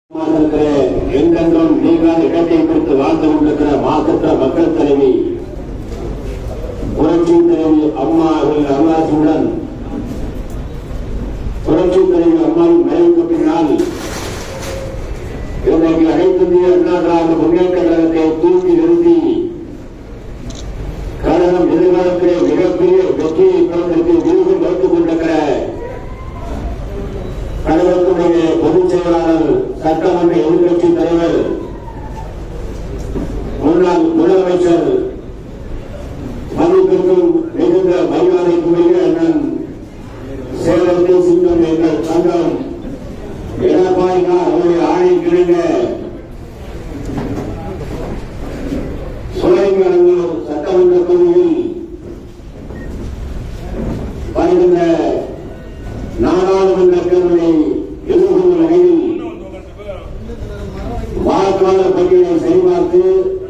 இருக்கிற எங்கெங்கும் நீங்கள் இடத்தை கொடுத்து வாழ்ந்து கொண்டிருக்கிற மாசற்ற மக்கள் தலைவி புரட்சி தலைவி அம்மா அவர்கள் அருளாசியுடன் புரட்சி தலைவி அம்மாவின் மறைவுக்கு பின்னால் இன்றைக்கு அனைத்து இந்திய அண்ணா திராவிட முன்னேற்ற கழகத்தை தூக்கி நிறுத்தி கழகம் எதிர்காலத்திலே மிகப்பெரிய வெற்றியை பெறுவதற்கு விருது வைத்துக் கொண்டிருக்கிற கழகத்துடைய பொதுச் செயலாளர் சட்டமன்ற எதிர்க்கட்சி தலைவர் முன்னாள் முதலமைச்சர் மதிப்பிற்கும் மிகுந்த மரியாதைக்குரிய அண்ணன் சேலத்தில் சிங்கம் எங்கள் சங்கம் எடப்பாடினார் அவருடைய ஆணை கிழங்க சுலைமங்கலம் சட்டமன்ற தொகுதியில் வருகின்ற நாடாளுமன்ற தேர்தலை எதிர்கொள்ளும் வகையில் வாக்காளர் பட்டியலை சரிபார்த்து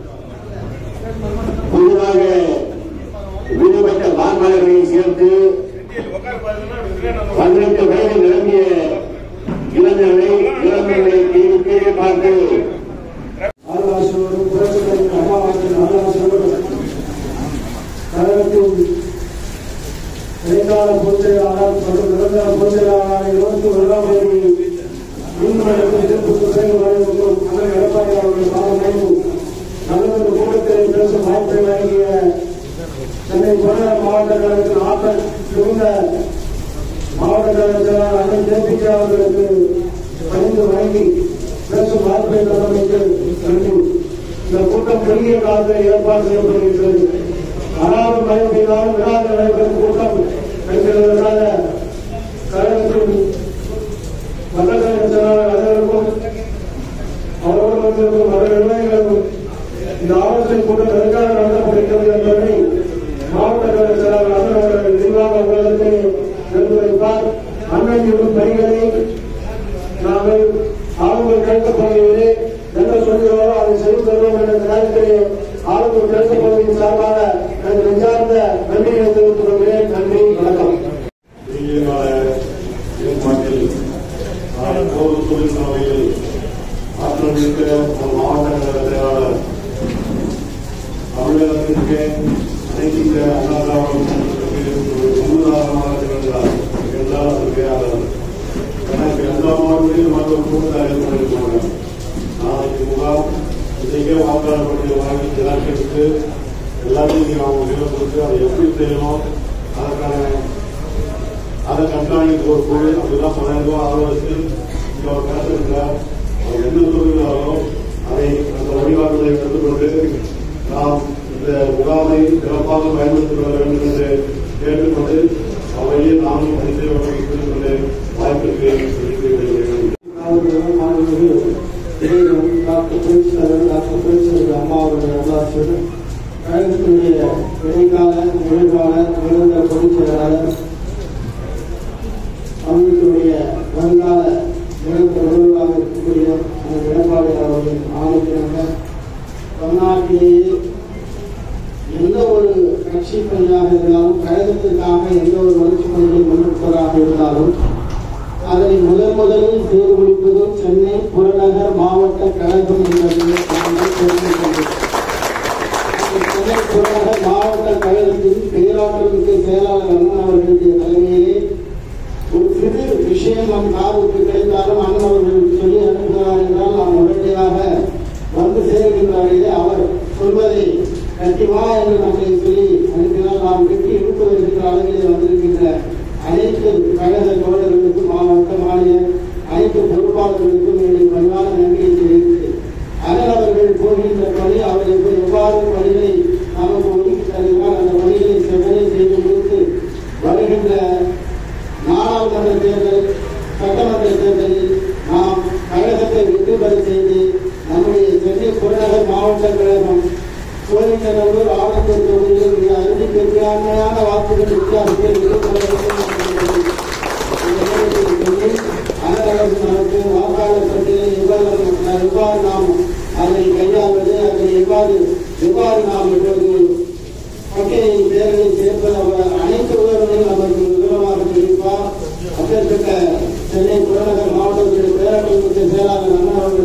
புதிதாக விடுபட்ட வாக்காளர்களை சேர்த்து பதினெட்டு வயது நிரம்பிய இளைஞர்களை இளைஞர்களை கீழே கீழே பார்த்து ஆலோசனையோடு புரட்சிகளின் அம்மாவாக்கின் ஆலோசனையோடு கழகத்தின் இடைக்கால பொதுச்செயலாளர் மற்றும் நிரந்தர பொதுச்செயலாளர் இருபத்தி ஒன்றாம் தேதி நீதிமன்றத்தில் எதிர்ப்பு செயல் வழங்கும் அண்ணன் எடப்பாடி அவர்கள் காலம் நல்லதொரு கூட்டத்தில் பேசும் வாய்ப்பை வழங்கிய சென்னை புறநகர் மாவட்ட கழகத்தின் ஆற்றல் மிகுந்த மாவட்ட கழக செயலாளர் அண்ணன் ஜெயபிகே அவர்களுக்கு பணிந்து வழங்கி பேசும் வாய்ப்பை தந்தமைக்கு நன்றி இந்த கூட்டம் குறுகிய காலத்தில் ஏற்பாடு செய்யப்படுகிறது அதாவது மழை பெய்தாலும் விழாத நடைபெறும் கூட்டம் நடைபெறுவதற்காக கழகத்தின் மண்டல செயலாளர் அனைவருக்கும் அவரோடு வந்திருக்கும் மற்ற நிர்வாகிகளுக்கும் இந்த ஆலோசனை கூட்டம் எதற்காக நடத்தப்படுகிறது என்பதை மாவட்ட கழக செயலாளர் அண்ணன் அவர்கள் விரிவாக உங்களுக்கு எடுத்துரைப்பார் அண்ணன் இருக்கும் பணிகளை நாங்கள் ஆளுநர் கிழக்கு பகுதியிலே என்ன சொல்கிறோமோ அதை செய்து தருவோம் என்ற நேரத்திலே ஆளுநர் கிழக்கு பகுதியின் சார்பாக எனக்கு நெஞ்சார்ந்த நன்றியை தெரிவித்துக் கொள்கிறேன் நன்றி வணக்கம் குறுகிய கால ஏற்பாட்டில் நான் போது தொழிற்சாலையில் ஆற்றல் இருக்கிற ஒரு மாவட்ட கழக செயலாளர் தமிழகத்திற்கு அனைத்து இந்திய அண்ணா திராவிட முன்னேற்றக் ஒரு முன்னுதாரணமாக திகழ்ந்தார் என்றால் அதற்கு அவர் எனக்கு எல்லா மாவட்டத்திலும் மக்கள் கூட்டாளி பண்ணிருக்காங்க நாளைக்கு முகாம் இன்றைக்கே வாக்காளர் பட்டியல் வாங்கி திராட்சைக்கு எல்லாத்தையும் நீங்க அவங்க கையில் கொடுத்து அதை எப்படி செய்யணும் அதற்கான அதை கண்காணிக்க ஒரு குழு அப்படிதான் பன்னெண்டு ரூபா ஆலோசித்து இங்க அவர் பேசுகிறார் அவர் என்ன சொல்கிறாரோ அதை அந்த வழிகாட்டுதலை எடுத்துக்கொண்டு நாம் இந்த முகாமை சிறப்பாக பயன்படுத்திக் கொள்ள வேண்டும் என்று கேட்டுக்கொண்டு அவையே நாமும் பணி செய்வதற்கு கொண்டு வாய்ப்பிற்கு தெரிவித்து விடுகிறேன் அவர்களும் மாணவர்கள் இறைவன் டாக்டர் புரட்சியாளர் டாக்டர் புரட்சியாளர் அம்மா அவர்கள் நல்லாசிரியர் கழகத்தினுடைய இடைக்கால நிகழ்வாளர் நிரந்தர பொதுச் செயலாளர் அவர்களுடைய வருங்கால நிரந்தர முதல்வராக இருக்கக்கூடிய அந்த எடப்பாடி அவர்கள் ஆணைக்கிறாங்க தமிழ்நாட்டிலேயே எந்த ஒரு கட்சி பணியாக இருந்தாலும் கழகத்திற்காக எந்த ஒரு வளர்ச்சி பணிகளை முன்னெடுப்பதாக இருந்தாலும் அதனை முதன் முதலில் செய்து முடிப்பதும் சென்னை புறநகர் மாவட்ட கழகம் என்பதை நாங்கள் தெரிந்து கொண்டோம். அந்த சென்னை புறநகர் மாவட்ட கழகத்தின் பேராற்றல் மிக்க செயலாளர் அண்ணன் அவர்களுடைய தலைமையிலே ஒரு சிறு விஷயம் நம் காதுக்கு கிடைத்தாலும் அண்ணன் அவர்கள் சொல்லி அனுப்புகிறார் என்றால் நாம் உடனடியாக வந்து சேர்கின்றார்களே அவர் சொல்வதை கட்டிவா என்று நம்மை சொல்லி அனுப்பினால் நாம் வெற்றி எடுத்து வருகின்ற அளவிலே வந்திருக்கின்ற அனைத்து கழக தோழர்களுக்கும் மாவட்ட மாநில அனைத்து பொறுப்பாளர்களுக்கும் என்னுடைய பணிவான நன்றியை தெரிவித்து அண்ணன் அவர்கள் போகின்ற பணி அவர் எப்ப- எவ்வாறு பணிகளை நமக்கு ஒதுக்கி தருகிறார் அந்த பணிகளை செவ்வனே செய்து முடித்து வருகின்ற நாடாளுமன்ற தேர்தல் சட்டமன்ற தேர்தலில் நாம் கழகத்தை வெற்றி பெற செய்து நம்முடைய சென்னை புறநகர் மாவட்ட கழகம் கோயில்நல்லூர் ஆலத்தூர் தொகுதியில் மிக அறுதி பெரும்பான்மையான வாக்குகள் வித்தியாசத்தில் வெற்றி பெற வேண்டும் என்று இந்த நேரத்தில் சொல்லி அனைவரும் நமக்கு வாக்காளர் பட்டியலை எவ்வாறு எவ்வாறு நாம் அதை கையாள்வது அதை எவ்வாறு எவ்வாறு நாம் இப்பொழுது பட்டியலில் பேர்களை சேர்ப்பது அவர் அனைத்து விவரங்களையும் அவருக்கு விவரமாக தெரிவிப்பார் அப்பேற்பட்ட சென்னை புறநகர் மாவட்டத்தினுடைய பேரவைக்கு செயலாளர் அண்ணா அவர்கள்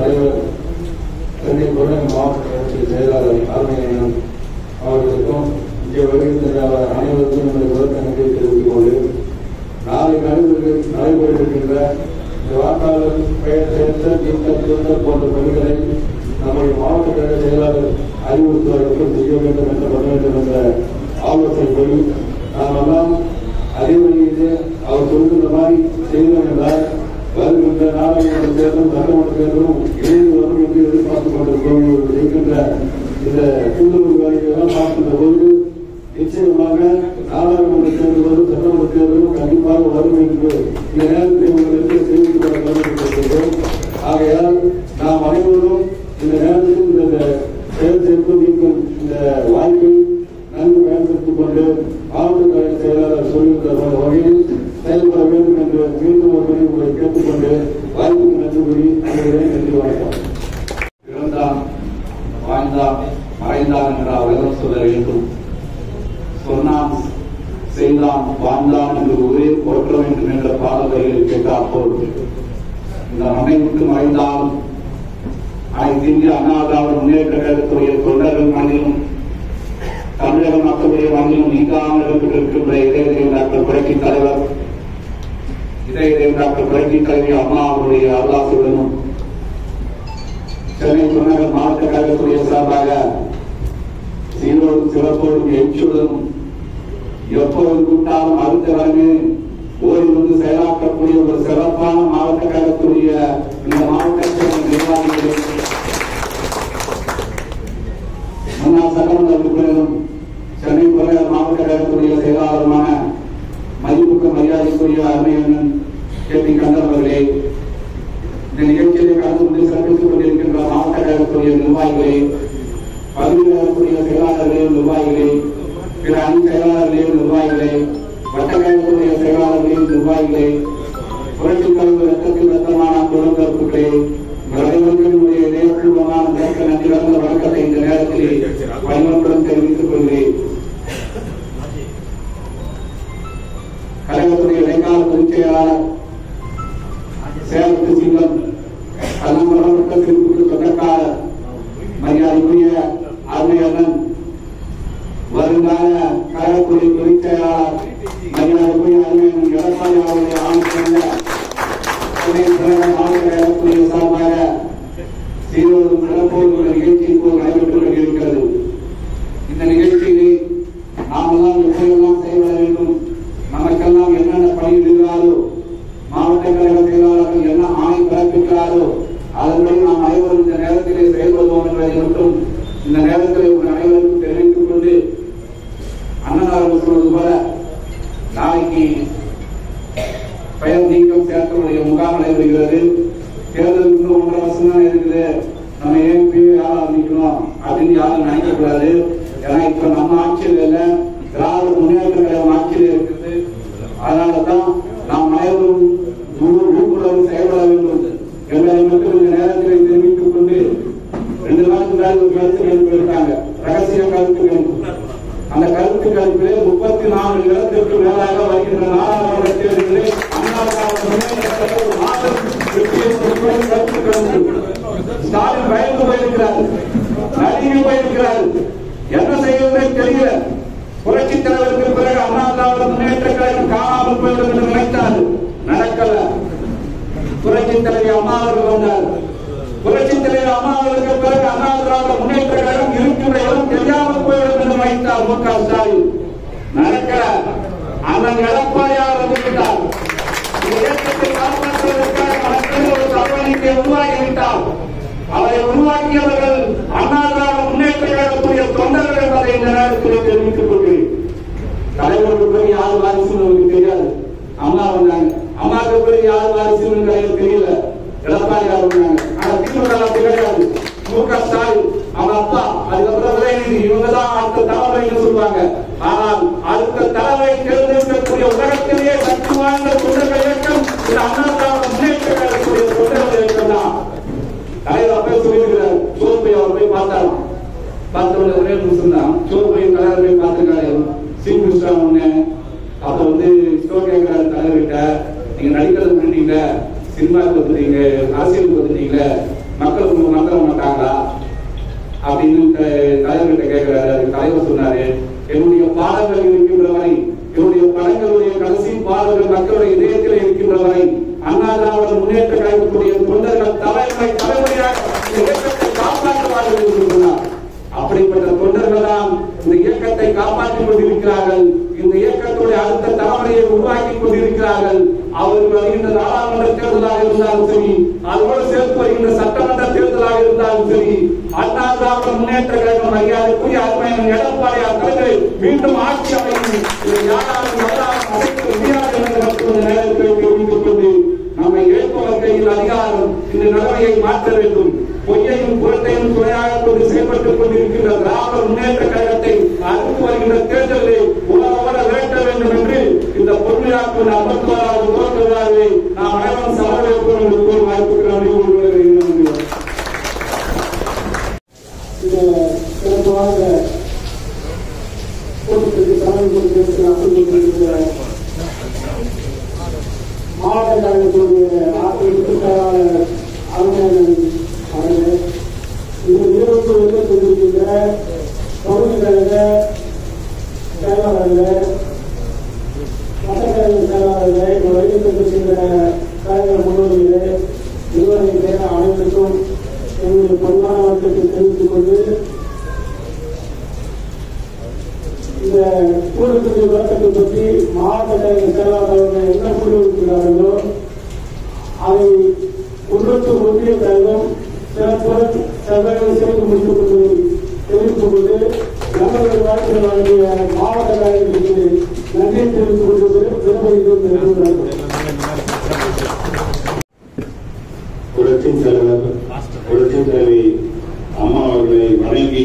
தலைவர் சென்னை புறநகர் மாவட்ட கழகத்தின் செயலாளர் ஆர்மையன் அவர்களுக்கும் இங்கே வருகின்ற அனைவருக்கும் என்னுடைய விவரத்தை தெரிவித்துக் கொண்டு நாளை நடைபெறு நடைபெற இருக்கின்ற இந்த வாக்காளர் பெயர் சேர்த்தல் நீக்கல் திருத்தல் போன்ற பணிகளை நம்முடைய மாவட்ட கழக செயலாளர் அறிவுறுத்துவதற்கு செய்ய வேண்டும் என்று பண்ண வேண்டும் என்ற ஆலோசனைப்படி நாம் எல்லாம் அதே வழியிலே அவர் சொல்கின்ற மாதிரி செய்தோம் என்றால் வருகின்ற நாடாளுமன்ற தேர்தலும் சட்டமன்ற தேர்தலும் இணைந்து வரும் என்று எதிர்பார்த்துக் கொண்டிருக்கிறோம் இவர்கள் செய்கின்ற இந்த கூடுதல் வேலைகளெல்லாம் பார்க்கின்ற போது நிச்சயமாக நாடாளுமன்ற தேர்தலும் சட்டமன்ற தேர்தலும் கண்டிப்பாக வரும் என்று இந்த நேரத்தில் உங்களுக்கு தெரிவித்துக் கொள்ள கடமைப்பட்டிருக்கிறோம் ஆகையால் நாம் அனைவரும் இந்த நேரத்தில் இந்த செயல் சேர்ப்பு நீக்கும் இந்த வாய்ப்பை நன்கு பயன்படுத்திக் கொண்டு மாவட்ட கழக செயலாளர் சொல்லுகின்ற வகையில் செயல்பட வேண்டும் என்று மீண்டும் ஒரு முறை உங்களை கேட்டுக்கொண்டு வாய்ப்புக்கு நன்றி கூறி அனைவரையும் நன்றி வணக்கம் இறந்தான் வாழ்ந்தான் மறைந்தான் என்ற உலகம் சொல்ல வேண்டும் சொன்னான் செய்தான் வாழ்ந்தான் என்று ஒரே போற்ற வேண்டும் என்ற பாடல்களில் கேட்டாப்போல் இந்த மனை விட்டு மறைந்தாலும் அனைத்து இந்திய அண்ணா திராவிட முன்னேற்ற கழகத்துடைய தொண்டர்கள் மண்ணிலும் தமிழக மக்களுடைய மண்ணிலும் நீங்காமல் இடம்பெற்றிருக்கின்ற இதய டாக்டர் புரட்சி தலைவர் இதய டாக்டர் புரட்சி தலைவி அம்மா அவருடைய அருளாசியுடனும் சென்னை புறநகர் மாவட்ட கழகத்துடைய சார்பாக சீரோடும் சிறப்போடும் எழுச்சியுடனும் எப்போது கூட்டாலும் அடுத்த வரமே ஓடி வந்து செயலாற்றக்கூடிய ஒரு சிறப்பான மாவட்ட கழகத்துடைய இந்த மாவட்டத்தின் நிர்வாகிகள் முன்னாள் சட்டமன்ற உறுப்பினரும் சென்னை புறநகர் மாவட்ட கழகத்துடைய செயலாளருமான மதிப்புக்கு மரியாதைக்குரிய அருமையண்ணன் கே பி கந்தன் அவர்களே இந்த நிகழ்ச்சியிலே கலந்து கொண்டு சிறப்பித்துக் கொண்டிருக்கின்ற மாவட்ட கழகத்துடைய நிர்வாகிகளே பகுதி கழகத்துடைய செயலாளர்களே நிர்வாகிகளே பிற அணி செயலாளர்களே நிர்வாகிகளே வட்ட கழகத்துடைய செயலாளர்களே நிர்வாகிகளே புரட்சி தலைவர் ரத்தத்தில் ரத்தமான குடும்பத்திலே அனைவருடைய நேரப்பூர்வமான நேற்று நன்றி கலந்த வணக்கத்தை இந்த நேரத்திலே பயனுடன் தெரிவித்துக் கொள்கிறேன் கழகத்துடைய இடைக்கால பொதுச் செயலாளர் சேலத்து சிங்கம் கண்ணமரம் திருப்பூர் சொந்தக்காரர் மரியாதைக்குரிய அருமையண்ணன் வருங்கால கழகத்துறை பொதுச் செயலாளர் மரியாதைக்குரிய அருமையண்ணன் எடப்பாடி அவருடைய ஆணைய துணை தலைவர் மாவட்ட கழகத்துடைய சார்பாக சீரோடும் சிறப்போடு உள்ள நிகழ்ச்சி இப்போது நடைபெற்றுக் கொண்டிருக்கிறது இந்த நிகழ்ச்சியிலே நாமெல்லாம் எப்படியெல்லாம் செயல்பட வேண்டும் நமக்கெல்லாம் என்னென்ன பணி இருக்கிறாரோ மாவட்ட கழக செயலாளர்கள் என்ன ஆணை பிறப்பிக்கிறாரோ அதன்படி நாம் அனைவரும் இந்த நேரத்திலே செயல்படுவோம் என்பதை மட்டும் இந்த நேரத்திலே உங்கள் அனைவருக்கும் தெரிவித்துக் கொண்டு அண்ணன் அவர்கள் சொல்வது போல நாளைக்கு பெயர் நீக்கம் சேர்த்தனுடைய முகாம் நடைபெறுகிறது தேர்தல் இன்னும் ஒன்றரை வருஷம் தான் இருக்குது நம்ம ஏன் போய் யாரும் ஆரம்பிக்கணும் அப்படின்னு யாரும் நினைக்க கூடாது ஏன்னா இப்ப நம்ம ஆட்சியில் இல்ல திராவிட முன்னேற்ற கழகம் ஆட்சியில் இருக்குது அதனால தான் நாம் அனைவரும் முழு விழிப்புணர்வு செயல்பட வேண்டும் என்பதை மட்டும் இந்த நேரத்தில் தெரிவித்துக் கொண்டு ரெண்டு நாளுக்கு முன்னாடி ஒரு கருத்து கணிப்பு எடுத்தாங்க ரகசிய கருத்து கணிப்பு அந்த கருத்து கணிப்பிலே முப்பத்தி நாலு இடத்திற்கு மேலாக வருகின்ற நாடாளுமன்ற தேர்தலில் அண்ணா திராவிட முன்னேற்ற கழகம் ஒரு மாபெரும் வெற்றியை கொடுக்கும் கருத்து கணிப்பு ஸ்டாலின் பயந்து போயிருக்கிறார் நடுங்கி போயிருக்கிறார் என்ன செய்வதே தெரியல புரட்சி தலைவருக்கு பிறகு அண்ணா திராவிட முன்னேற்ற கழகம் காணாமல் போய்விடும் என்று நினைத்தார் நடக்கல புரட்சி தலைவி அம்மா அவர்கள் வந்தார் புரட்சி தலைவர் அம்மா அவர்களுக்கு பிறகு அண்ணா திராவிட முன்னேற்ற கழகம் இருக்கின்ற இடம் தெரியாமல் போய்விடும் என்று நினைத்தார் மு க ஸ்டாலின் நடக்கல அண்ணன் எடப்பாடியார் வந்துவிட்டார் இந்த இயக்கத்தை காப்பாற்றுவதற்காக மக்கள் ஒரு சமநிலையை உருவாகிவிட்டார் அவரை உருவாக்கியவர்கள் அண்ணா திராவிட முன்னேற்ற கழகத்துடைய தொண்டர்கள் என்பதை இந்த நேரத்தில் தெரிவித்துக் கொள்கிறேன் தலைவருக்கு பிறகு யார் வாரிசுன்னு உங்களுக்கு தெரியாது அம்மா வந்தாங்க அம்மாவுக்கு பிறகு யார் வாரிசுன்னு எனக்கு தெரியல எடப்பாடியார் வந்தாங்க ஆனா திமுக அப்படி கிடையாது மு க ஸ்டாலின் அவங்க அப்பா அதுக்கப்புறம் உதயநிதி இவங்க தான் அடுத்த தலைமுறைன்னு சொல்லுவாங்க ஆனால் அடுத்த தலைமை தேர்ந்தெடுக்கக்கூடிய உலகத்திலேயே சக்தி வாய்ந்த தொண்டர்கள் இயக்கம் இந்த அண்ணா திராவிட முன்னேற்ற கழகத்துடைய தொண்டர்கள் இயக்கம் தான் தலைவர் அப்பவே சொல்லியிருக்கிறார் சோர்பை அவர் போய் பார்த்தாராம் பார்த்தவங்க ஒரே நிமிஷம் தான் சோர்பையும் தலைவர் போய் பார்த்திருக்காரு சி கிருஷ்ணா ஒண்ணு அப்ப வந்து ஸ்டோ கேட்கிறாரு தலைவர்கிட்ட நீங்க நடிக்கிறது விட்டுட்டீங்க சினிமாவுக்கு வந்துட்டீங்க அரசியலுக்கு வந்துட்டீங்க மக்களுக்கு வந்துட மாட்டாங்களா அப்படின்னு த- தலைவர்கிட்ட கேட்கிறாரு அதுக்கு தலைவர் சொன்னாரு என்னுடைய பாடல்கள் இருக்கின்ற வரை என்னுடைய படங்களுடைய கடைசி பாடல்கள் மக்களுடைய இதயத்தில் இருக்கின்ற வரை அண்ணா திராவிட முன்னேற்ற கழகத்துடைய தொண்டர்கள் தலைமுறை தலைமுறையாக இந்த இயக்கத்தை காப்பாற்றுவார்கள் என்று சொன்னார் அப்படிப்பட்ட தொண்டர்கள் தான் இந்த இயக்கத்தை காப்பாற்றிக் கொண்டிருக்கிறார்கள் இந்த இயக்கத்துடைய அடுத்த தலைமுறையை உருவாக்கி கொண்டிருக்கிறார்கள் அவர்கள் வருகின்ற நாடாளுமன்ற தேர்தலாக இருந்தாலும் சரி அதோடு சேர்த்து வருகின்ற சட்டமன்ற தேர்தலாக இருந்தாலும் சரி அண்ணா திராவிட முன்னேற்ற கழகம் மரியாதைக்குரிய அருமையான எடப்பாடியார் தலைவரை மீண்டும் ஆட்சி அமையும் இதை யாராலும் யாராலும் அடைக்க முடியாது என்ற மட்டும் இந்த நேரத்தில் தெரிவித்துக் கொண்டு நம்மை ஏற்பவர் கையில் அதிகாரம் இந்த நிலைமையை மாற்ற வேண்டும் பொய்யையும் புரட்டையும் துணையாக கொண்டு செயல்பட்டுக் கொண்டிருக்கின்ற திராவிட முன்னேற்ற கழகத்தை அடுத்து வருகின்ற தேர்தலில் உலக வேட்ட வேண்டும் என்று இந்த பொன்விழாக்கு அம்பத்தோராவது துவக்க விழாவை நாம் அனைவரும் சமர்ப்பிப்போம் என்று கூறி வாய்ப்புக்கு நன்றி கூறுகிறேன் இந்த சிறப்பாக கூட்டத்திற்கு தலைமை கொடுத்திருக்கிற அப்துல் கொண்டிருக்கிற மாவட்ட கழகத்துடைய ஆசிரியர் செயலாளர் அருமையாளர் அவர்கள் இந்த நிறுவனத்தில் இருந்து கொண்டிருக்கின்ற பகுதி கழக செயலாளர்கள் சட்டக்கழக செயலாளர்களை வருகை கொண்டிருக்கின்ற கழக முன்னோடிகளே நிறுவனத்தின் பேர அனைவருக்கும் என்னுடைய பொன்னான வட்டத்தை தெரிவித்துக் கொண்டு இந்த கூட்டத்திற்கு விளக்கத்தை பற்றி மாவட்ட கழக செயலாளர்கள் என்ன கூறியிருக்கிறார்களோ அதை உள்ளத்து ஒன்றிய கழகம் சிறப்புடன் செவ்வாய் சேர்த்து முடித்துக் கொண்டு தெரிவித்துக் கொண்டு நமது வாழ்க்கை வழங்கிய மாவட்ட கழகத்திற்கு நன்றி தெரிவித்துக் கொண்டு விரும்புகிறோம் புரட்சி தலைவர் புரட்சி தலைவி அம்மா அவர்களை வணங்கி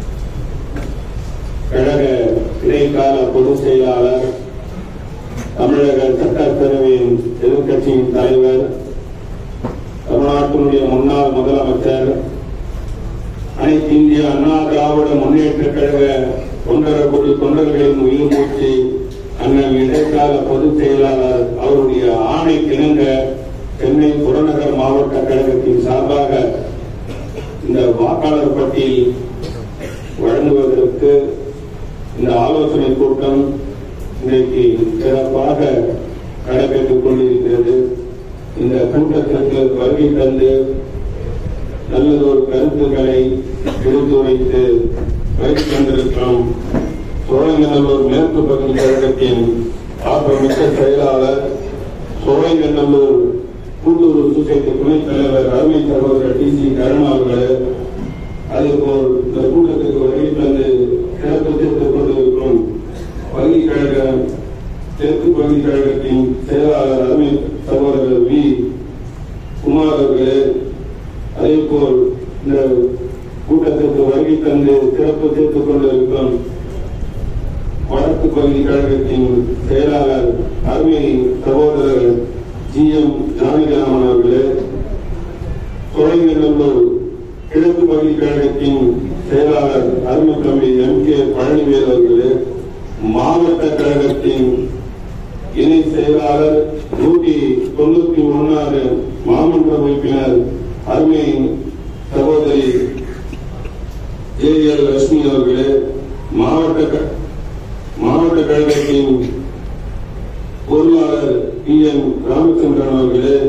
கழக இடைக்கால பொதுச் செயலாளர் தமிழக சட்டப்பேரவையின் எதிர்க்கட்சியின் தலைவர் தமிழ்நாட்டினுடைய முன்னாள் முதலமைச்சர் அனைத்து இந்திய அண்ணா திராவிட முன்னேற்ற கழக தொண்டர் குழு தொண்டர்களின் உயிர் மூச்சு அண்ணன் இடைக்கால பொதுச் செயலாளர் அவருடைய ஆணை கிணங்க சென்னை புறநகர் மாவட்ட கழகத்தின் சார்பாக இந்த வாக்காளர் பட்டியல் வழங்குவதற்கு இந்த ஆலோசனை கூட்டம் இன்றைக்கு சிறப்பாக நடைபெற்றுக் கொண்டிருக்கிறது இந்த கூட்டத்திற்கு வருகை தந்து நல்லதொரு கருத்துக்களை எடுத்துரைத்து வருகை தந்திருக்கிறோம் சோழங்கநல்லூர் மேற்கு பகுதி கழகத்தின் ஆர்வமிக்க செயலாளர் சோழங்கநல்லூர் கூட்டுறவு சொசைட்டி துணைத் தலைவர் அருமை சகோதரர் டி சி கருணா அவர்களே அதேபோல் இந்த கூட்டத்துக்கு வருகை தந்து சிறப்பு சேர்த்துக் கொண்டிருக்கும் பகுதி கழக தெற்கு பகுதி கழகத்தின் செயலாளர் அருமை சகோதரர் வி குமார் அவர்களே அதேபோல் இந்த கூட்டத்திற்கு வருகை தந்து சிறப்பு சேர்த்துக் கொண்டிருக்கும் வடக்கு பகுதி கழகத்தின் செயலாளர் அருமை சகோதரர் ஜி எம் ஜானகிராமன் அவர்களே சோழங்கநல்லூர் கிழக்கு பகுதி கழகத்தின் செயலாளர் அருமை தம்பி எம் கே பழனிவேல் அவர்களே மாவட்ட கழகத்தின் இணை செயலாளர் நூற்றி தொண்ணூத்தி ஒன்னாறு மாமன்ற உறுப்பினர் அருமை சகோதரி ஏ எல் லட்சுமி அவர்களே மாவட்ட க- மாவட்ட கழகத்தின் பொருளாளர் பி என் ராமச்சந்திரன் அவர்களே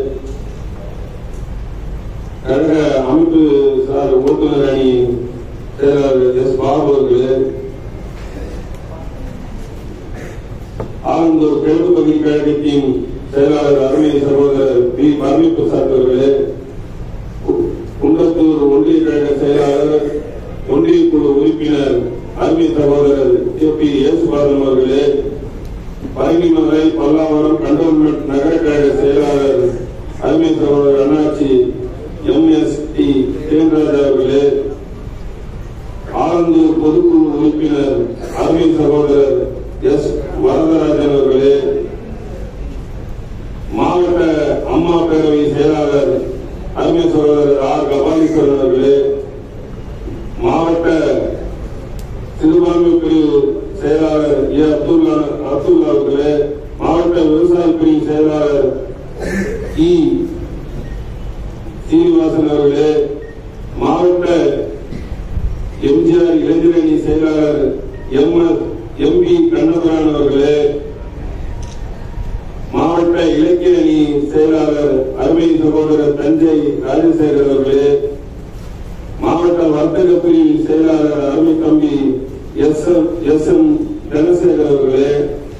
கழக அமைப்பு சார் ஓட்டுநர் அணி செயலாளர் எஸ் பாபு அவர்களே ஆலந்தூர் கிழக்கு பகுதி கழகத்தின் செயலாளர் அருமை சகோதரர் பி பரமி பிரசாத் அவர்களே கு- குன்றத்தூர் ஒன்றிய கழக செயலாளர் ஒன்றிய குழு உறுப்பினர் அருமை சகோதரர் கே பி இயேசுபாதன் அவர்களே பரங்கிமலை பல்லாவரம் கண்டோன்மெண்ட் நகர கழக செயலாளர் அருமை சகோதரர் அண்ணாச்சி எம் எஸ் டி தேன்ராஜ் அவர்களே ஆலந்தூர் பொதுக்குழு உறுப்பினர் அருமை சகோதரர் எஸ் வரதராஜன் அவர்களே மாவட்ட அம்மா பேரவை செயலாளர் அருமை சகோதரர் ஆர் கபாலீஸ்வரன் அவர்களே மாவட்ட சிறுபான்மை பிரிவு செயலாளர் ஏ அப்துல்லா அப்துல்லா அவர்களே மாவட்ட விவசாய பிரிவு செயலாளர் இ சீனிவாச சிவபிரகாசன் அவர்களே மாவட்ட எம்ஜிஆர் இளைஞரணி செயலாளர் M S M P Kannapuran அவர்களே மாவட்ட இலக்கிய அணி செயலாளர் அருமை சகோதரர் தஞ்சை ராஜசேகர் அவர்களே மாவட்ட வர்த்தக பிரிவு செயலாளர் அருமை தம்பி S M S M Dhanasekar அவர்களே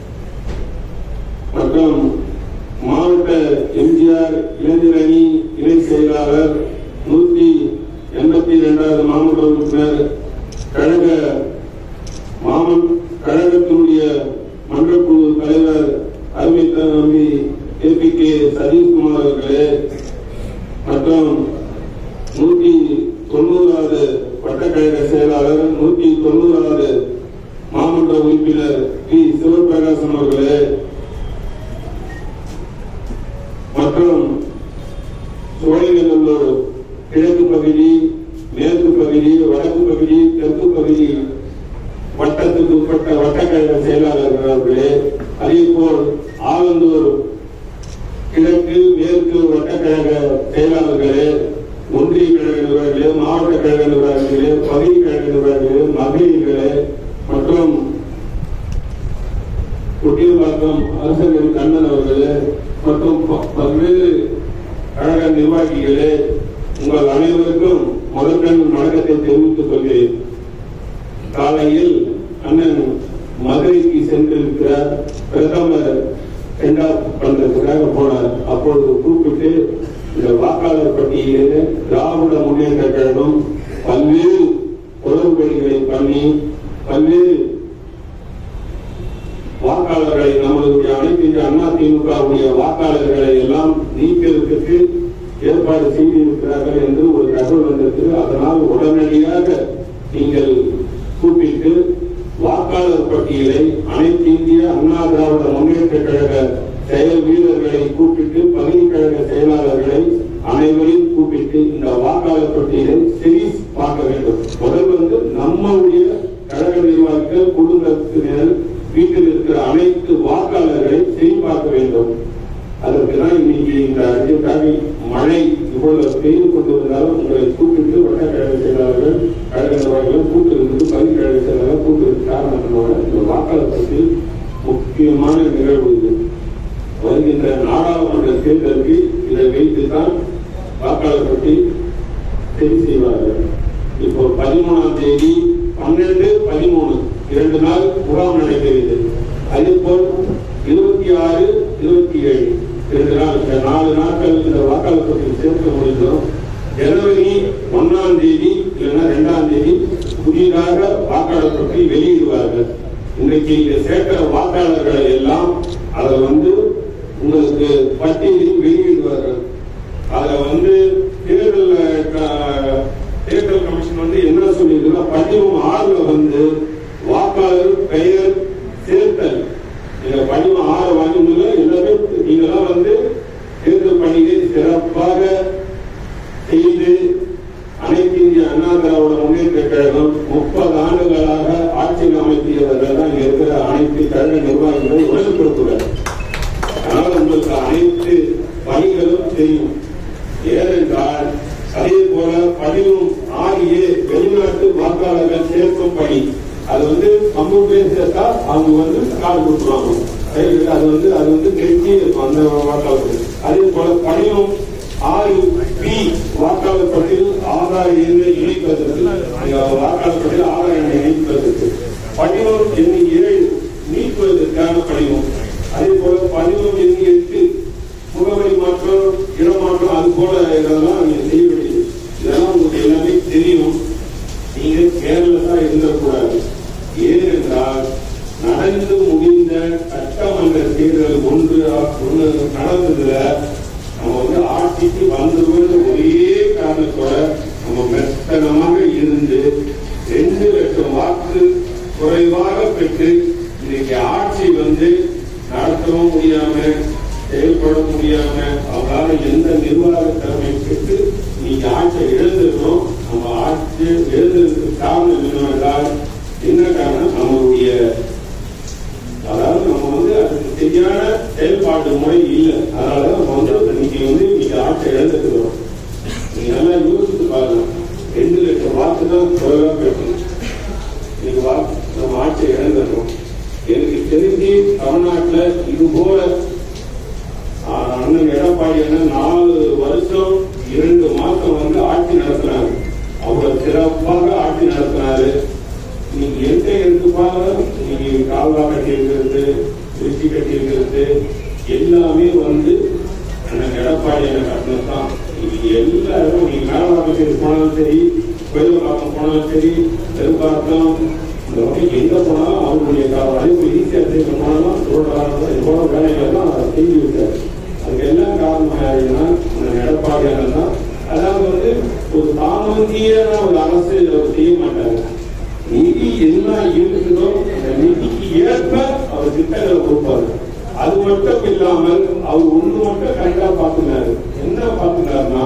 மற்றும் மாவட்ட எம்ஜிஆர் இளைஞர் அணி இணை செயலாளர் நூத்தி எண்பத்தி இரண்டாவது மாவட்ட உறுப்பினர் கழக மாமன் கழகத்தினுடைய மன்றக்குழு தலைவர் அருமை தம்பி ஏ பி கே சதீஷ்குமார் அவர்களே மற்றும் நூத்தி தொண்ணூறாவது வட்டக்கழக செயலாளர் நூத்தி தொண்ணூறாவது மாமன்ற உறுப்பினர் பி சிவபிரகாசன் அவர்களே மற்றும் சோழிங்கநல்லூர் கிழக்கு பகுதி மேற்கு பகுதி வடக்கு பகுதி தெற்கு பகுதி வட்டத்துக்கு உட்பட்ட வட்டக்கழக செயலாளர்கள் அவர்களே அதேபோல் ஆலந்தூர் கிழக்கு மேற்கு வட்டக்கழக செயலாளர்களே ஒன்றிய கழக நிர்வாகிகளே மாவட்ட கழக நிர்வாகிகளே பகுதி கழக நிர்வாகிகளே மகளிர்களே மற்றும் குட்டியம்பாக்கம் அரசர்கள் கண்ணன் அவர்களே மற்றும் ப- பல்வேறு கழக நிர்வாகிகளே உங்கள் அனைவருக்கும் முதற்கண் வணக்கத்தை தெரிவித்துக் கொள்கிறேன் காலையில் அண்ணன் மதுரைக்கு சென்றிருக்கிறார் பிரதமர் சென்ட் ஆஃப் பண்றதுக்காக போனார் அப்பொழுது கூப்பிட்டு இந்த வாக்காளர் பட்டியலில் திராவிட முன்னேற்ற கழகம் பல்வேறு குளறுபடிகளை பண்ணி பல்வேறு வாக்காளர்களை நம்மளுடைய அனைத்து இந்திய அண்ணா திமுகவுடைய வாக்காளர்களை எல்லாம் நீக்கிறதுக்கு ஏற்பாடு செய்திருக்கிறார்கள் என்று ஒரு தகவல் வந்திருக்கு அதனால் உடனடியாக நீங்கள் கூப்பிட்டு வாக்காளர் பட்டியலை அனைத்து இந்திய அண்ணா திராவிட முன்னேற்ற கழக செயல் வீரர்களை கூப்பிட்டு பகுதி கழக செயலாளர்களை அனைவரையும் கூப்பிட்டு இந்த வாக்காளர் பட்டியலை சரி பார்க்க வேண்டும் முதல் வந்து நம்முடைய கழக நிர்வாகிகள் குடும்பத்தினர் வீட்டில் இருக்கிற அனைத்து வாக்காளர்களை சரி பார்க்க வேண்டும் அதற்கு தான் இன்னைக்கு இந்த அர்ஜென்டாக மழை இவ்வளவு பெய்து கொண்டு வந்தாலும் உங்களை கூப்பிட்டு வட்ட கழக செயலாளர்கள் கழக நிர்வாகிகள் கூட்டு இருந்து பகுதி கழக செயலாளர்கள் கூட்டு இருக்கு காரணத்தினோட இந்த வாக்காளர் பற்றி முக்கியமான நிகழ்வு இது வருகின்ற நாடாளுமன்ற தேர்தலுக்கு இதை வைத்துத்தான் வாக்காளர் பற்றி சரி செய்வார்கள் இப்போ பதிமூணாம் தேதி பன்னெண்டு பதிமூணு இரண்டு நாள் முகாம் நடைபெறுகிறது அதே போல் இருபத்தி ஆறு இருபத்தி ஏழு இரண்டு நாள் இந்த நாலு நாட்கள் இந்த வாக்காளர் பட்டியல் சேர்க்க முடிந்தோம் ஜனவரி ஒன்னாம் தேதி இல்லைன்னா இரண்டாம் தேதி புதிதாக வாக்காளர் பட்டியல் வெளியிடுவார்கள் இன்றைக்கு இங்க சேர்க்கிற வாக்காளர்களை எல்லாம் அதை வந்து உங்களுக்கு பட்டியலில் வெளியிடுவார்கள் அதுல வந்து தேர்தல் அஹ், தேர்தல் கமிஷன் வந்து என்ன சொல்லியிருக்குன்னா பதிமூணு ஆறுல வந்து வாக்காளர் பெயர் சேர்த்தல் நீங்க பதிமூணு ஆறு வாங்கினதுல எல்லாமே நீங்களாம் வந்து தேர்தல் பணியை சிறப்பாக செய்து அனைத்து இந்திய அண்ணா திராவிட முன்னேற்ற கழகம் முப்பது ஆண்டுகளாக ஆட்சியில் அமைத்தியவர்கள் தான் இங்க இருக்கிற அனைத்து கழக நிர்வாகிகளை உணர்வுபடுத்துகிறார் அதனால உங்களுக்கு அனைத்து பணிகளும் தெரியும் ஏனென்றால் அதே போல பதிவும் ஆகிய வெளிநாட்டு வாக்காளர்கள் சேர்க்கும் பணி அது வந்து ஐம்பது பேர் சேர்த்தா அவங்க வந்து கார்டு கொடுத்துருவாங்க சரி, அது வந்து அது வந்து கெட்டி இருக்கும் அந்த வாக்காளர்கள் அதே போல பதிவும் ஆறு பி வாக்காளர் பட்டியல் ஆதார் எண்ணை இணைப்பதற்கு இந்த வாக்காளர் பட்டியல் ஆதார் எண்ணை இணைப்பதற்கு பதினோரு எண்ணி ஏழு நீக்குவதற்கான படிவம் அதே போல பதினோரு எண்ணி எட்டு முகவரி மாற்றம் இடமாற்றம் அது போல இதெல்லாம் நீங்க செய்ய வேண்டியது இதெல்லாம் உங்களுக்கு எல்லாமே தெரியும் நீங்க கேர்லெஸ்ஸா இருந்தக்கூடாது ஏனென்றால் நடந்து முடிந்த சட்டமன்ற தேர்தல் ஒன்று ஒன்று நடந்ததுல நம்ம வந்து ஆட்சிக்கு வந்துருவது ஒரே காரணத்தோட நம்ம மெத்தனமாக இருந்து ரெண்டு லட்சம் வாக்கு குறைவாக பெற்று இன்னைக்கு ஆட்சி வந்து நடத்தவும் முடியாம செயல்பட முடியாம அவங்களால எந்த நிர்வாக திறமை பெற்று நீங்க ஆட்சியை இழந்திருக்கோம் நம்ம ஆட்சி எழுந்ததுக்கு காரணம் என்னவென்றால் என்ன காரணம் நம்மளுடைய அதாவது நம்ம வந்து அதுக்கு சரியான செயல்பாட்டு முறை இல்லை அதனால நம்ம வந்து இன்னைக்கு வந்து இன்னைக்கு ஆட்சி இழந்துக்கிறோம் நீங்க நல்லா யோசித்து பாருங்க ரெண்டு லட்சம் வாக்கு தான் குறைவா பேசணும் இன்னைக்கு வா நம்ம ஆட்சியை இழந்திருக்கோம் எனக்கு தெரிஞ்சு தமிழ்நாட்டுல இது போல ஆஹ், அண்ணன் எடப்பாடி அண்ணன் நாலு வருஷம் இரண்டு மாசம் வந்து ஆட்சி நடத்துறாங்க அவ்வளவு சிறப்பாக ஆட்சி நடத்தினாரு நீங்க எங்க இருந்து பாருங்க நீங்க கால்வா கட்டி இருக்கிறது திருச்சி கட்டி இருக்கிறது எல்லாமே வந்து அண்ணன் எடப்பாடி அண்ணன் கட்டினது தான் நீங்க எல்லாரும் நீங்க மேலவாக்கத்தில் போனாலும் சரி கோயில்பாக்கம் போனாலும் சரி பெரும்பாக்கம் இந்த வகை எங்க போனாலும் அவருடைய அறிவு ஈஸியா செய்ய போனாலும் ரோடாக இது போல வேலைகளெல்லாம் அவர் செஞ்சு விட்டார் அதுக்கு எல்லாம் காரணம் யாருன்னா அண்ணன் எடப்பாடி அண்ணன் தான் அதாவது வந்து ஒரு தாமந்தியான ஒரு அரசு அவர் செய்ய மாட்டாங்க நிதி என்ன இருக்குதோ அந்த நிதிக்கு ஏற்ப அவர் திட்டங்களை கொடுப்பாரு அது மட்டும் இல்லாமல் அவர் ஒண்ணு மட்டும் கரெக்டா பாத்துனாரு என்ன பாத்துனாருன்னா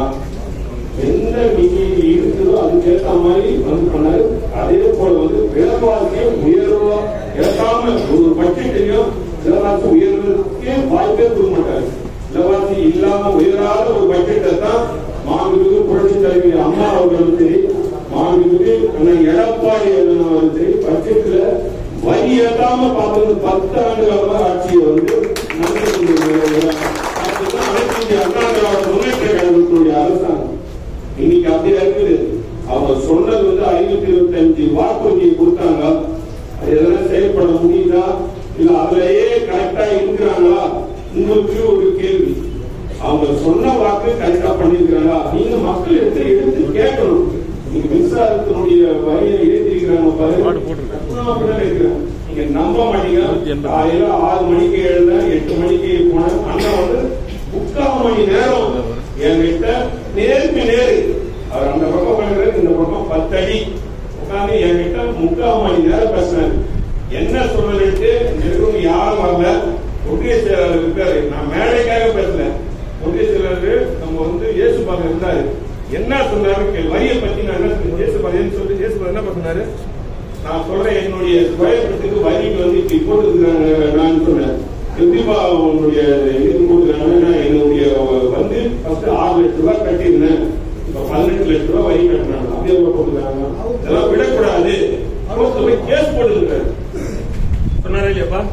எந்த நிதி இருக்குதோ அதுக்கு ஏத்த மாதிரி வந்து பண்ணாரு அதே போல வந்து விலைவாசியை உயர்வா ஏற்காம ஒரு பட்ஜெட்டையும் விலைவாசி உயர்வதற்கே வாய்ப்பே கொடுக்க மாட்டாரு விலைவாசி இல்லாம உயராத ஒரு பட்ஜெட்டை தான் மாண்புமிகு புரட்சி தலைவி அம்மா அவர்களும் சரி மாண்புமிகு அண்ணன் எடப்பாடி அண்ணன் அவர்களும் சரி பட்ஜெட்ல வரி ஏற்காம பார்த்தது பத்து ஆண்டு காலமாக ஆட்சியை வந்து நடத்தி கொண்டிருக்கிறார். அதுதான் அனைத்து இந்திய அண்ணா திராவிட முன்னேற்ற கழகத்தினுடைய அரசாங்கம் இன்னைக்கு அப்படியே இருக்குது அவங்க சொன்னது வந்து ஐநூத்தி இருபத்தி அஞ்சு வாக்குறுதியை கொடுத்தாங்க அது எதனா செயல்பட முடியுதா இல்ல அதுலயே கரெக்டா இருக்கிறாங்களா உங்களுக்கு ஒரு கேள்வி அவங்க சொன்ன வாக்கு கரெக்டா பண்ணிருக்காங்களா நீங்க மக்கள் எடுத்து எடுத்து கேட்கணும் நீங்க மின்சாரத்தினுடைய வரியை ஏற்றிருக்கிறாங்க பாருங்க நான் அப்படிதான் இருக்கிறேன். நீங்க நம்ப மாட்டீங்க காலையில ஆறு மணிக்கு எழுந்தேன் எட்டு மணிக்கு போனேன் அண்ணா வந்து முக்கால் மணி நேரம் என்கிட்ட நேருக்கு நேரு அவர் அந்த பக்கம் பண்ணுறது இந்த பக்கம் பத்தடி உட்காந்து என்கிட்ட முக்கால் மணி நேரம் பேசினாரு என்ன சொல்லிட்டு நெருங்க யாரும் வரல ஒன்றிய செயலாளர் இருக்காரு நான் மேடைக்காக பேசல ஒன்றிய செயலாளர் நம்ம வந்து இயேசு பாக்க இருந்தாரு என்ன சொன்னாரு கே- வரியை பத்தி நான் என்ன சொன்னேன்? இயேசு பாதைன்னு சொல்லி இயேசு பாதை என்ன சொன்னாரு நான் சொல்றேன் என்னுடைய சுயத்துக்கு வரிக்கு வந்து இப்படி போட்டுருக்காங்க நான் சொன்னேன் எப்படிப்பா உன்னுடைய இது போட்டுருக்காங்க என்னுடைய வந்து ஃபர்ஸ்ட் ஆறு லட்சம் ரூபாய் கட்டியிருந்தேன் இப்ப பதினெட்டு லட்சம் ரூபாய் வரி கட்டினாங்க அப்படியே எவ்வளவு போட்டுருக்காங்க இதெல்லாம் விடக்கூடாது கோர்ட்ல போய் கேஸ் போட்டுருக்காரு சொன்னாரா இல்லையாப்பா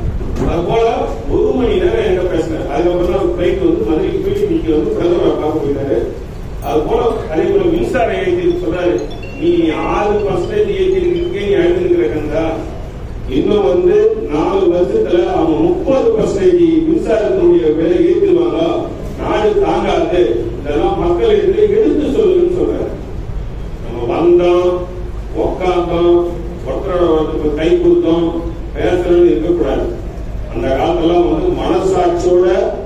அது போல ஒரு மணி நேரம் எங்க பேசினேன் அதுக்கப்புறம் தான் பிளைட் வந்து மதுரைக்கு போய் இன்னைக்கு வந்து பிரதமரை பார்க்க போயிட்டாரு அது போல அதே போல மின்சார ஏற்றி சொன்னாரு நீ ஆறு பர்சன்டேஜ் ஏற்றிருக்கே நீ அழுதுங்கிற கந்தா இன்னும் வந்து நாலு வருஷத்துல அவங்க முப்பது பர்சன்டேஜ் மின்சாரத்தினுடைய விலை ஏற்றுவாங்க நாடு தாங்காது இதெல்லாம் மக்கள் எடுத்து எடுத்து சொல்லுங்கன்னு சொல்றாரு நம்ம வந்தோம் உக்காந்தோம் ஒருத்தரோட கை கொடுத்தோம் பேசணும்னு இருக்கக்கூடாது அந்த காலத்தெல்லாம் வந்து மனசாட்சியோட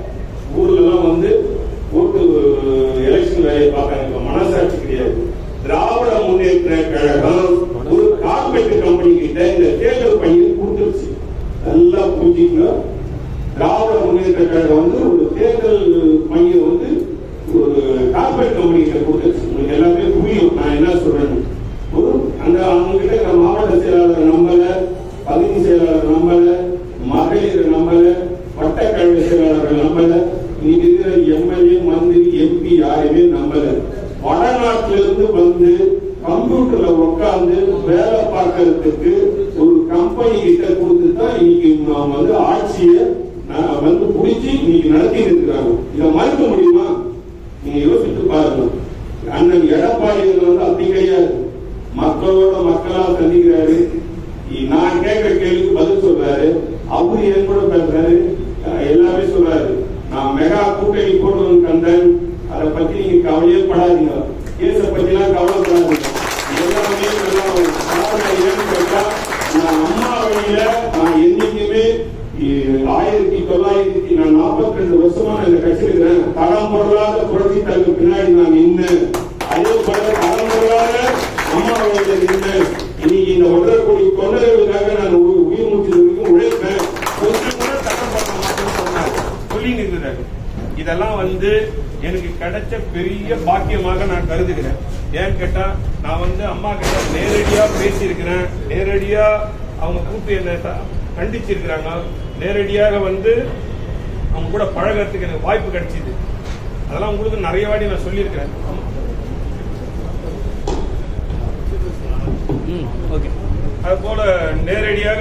ஊர்ல எல்லாம் வந்து ஓட்டு எலெக்ஷன் வேலையை பார்த்தாங்க இப்ப மனசாட்சி கிடையாது திராவிட முன்னேற்ற கழகம் ஒரு கார்பரேட் கம்பெனி கிட்ட இந்த தேர்தல் பணியை கொடுத்துருச்சு நல்லா புரிஞ்சுக்கங்க திராவிட முன்னேற்ற கழகம் வந்து ஒரு தேர்தல் பணியை வந்து ஒரு கார்பரேட் கம்பெனி கிட்ட கொடுத்துருச்சு உங்களுக்கு எல்லாமே புரியும் நான் என்ன சொல்றேன்னு ஒரு அந்த அவங்க கிட்ட இருக்கிற மாவட்ட செயலாளர் நம்பல பகுதி செயலாளர் நம்பல மகளிர் நம்பல வட்டக்கழக செயலாளர்கள் நம்பல இன்னைக்கு இருக்கிற எம்எல்ஏ மந்திரி எம்பி யாரையுமே நம்பல வடநாட்டில இருந்து வந்து கம்ப்யூட்டர்ல உட்கார்ந்து வேலை பார்க்கறதுக்கு ஒரு கம்பெனி கிட்ட கொடுத்து தான் இன்னைக்கு அவங்க வந்து ஆட்சியை நான் வந்து புடிச்சு இன்னைக்கு நடத்தி இருக்கிறாங்க இதை மறுக்க முடியுமா நீங்க யோசித்து பாருங்க அண்ணன் எடப்பாடி வந்து அப்படி கிடையாது மக்களோட மக்களா சந்திக்கிறாரு இ- நான் கேட்கிற கேள்விக்கு பதில் சொல்றாரு அவரு என் கூட பேசுறாரு அஹ் எல்லாமே சொல்றாரு நான் மெகா கூட்டணி போடுவது கந்தன் அதை பத்தி நீங்க கவலையே படாதீங்க கேஸ பத்தி எல்லாம் கவலைப்படாதீங்க எல்லாமே நல்லா ஒரு காரணம் என்னன்னு கேட்டா நான் அம்மா வழியில நான் என்னைக்குமே இ- ஆயிரத்தி தொள்ளாயிரத்தி நான் நாற்பத்தி ரெண்டு வருஷமா நான் இந்த கட்சியில் இருக்கிறேன் தடம் பொருளாத புரட்சி தலைவர் பின்னாடி நான் நின்று அதே போல தடம் பொருளாத அம்மா வழியில நின்று இன்னைக்கு இந்த ஒன்றரை கோடி தொண்டர்களுக்காக நான் உ- உயிர் மூச்சு வரைக்கும் உழைப்பேன் கொஞ்சம் கூட தடம் பண்ண மாட்டேன்னு சொன்னார் சொல்லிட்டு இருக்கிறாரு இதெல்லாம் வந்து எனக்கு கிடைச்ச பெரிய பாக்கியமாக நான் கருதுகிறேன் ஏன்னு கேட்டா நான் வந்து அம்மா கிட்ட நேரடியா பேசியிருக்கிறேன் நேரடியா அவங்க கூப்பிட்டு என்ன த- கண்டிச்சிருக்கிறாங்க நேரடியாக வந்து அவங்க கூட பழகறதுக்கு எனக்கு வாய்ப்பு கிடைச்சிது அதெல்லாம் உங்களுக்கு நிறைய வாட்டி நான் சொல்லியிருக்கிறேன் அது போல நேரடியாக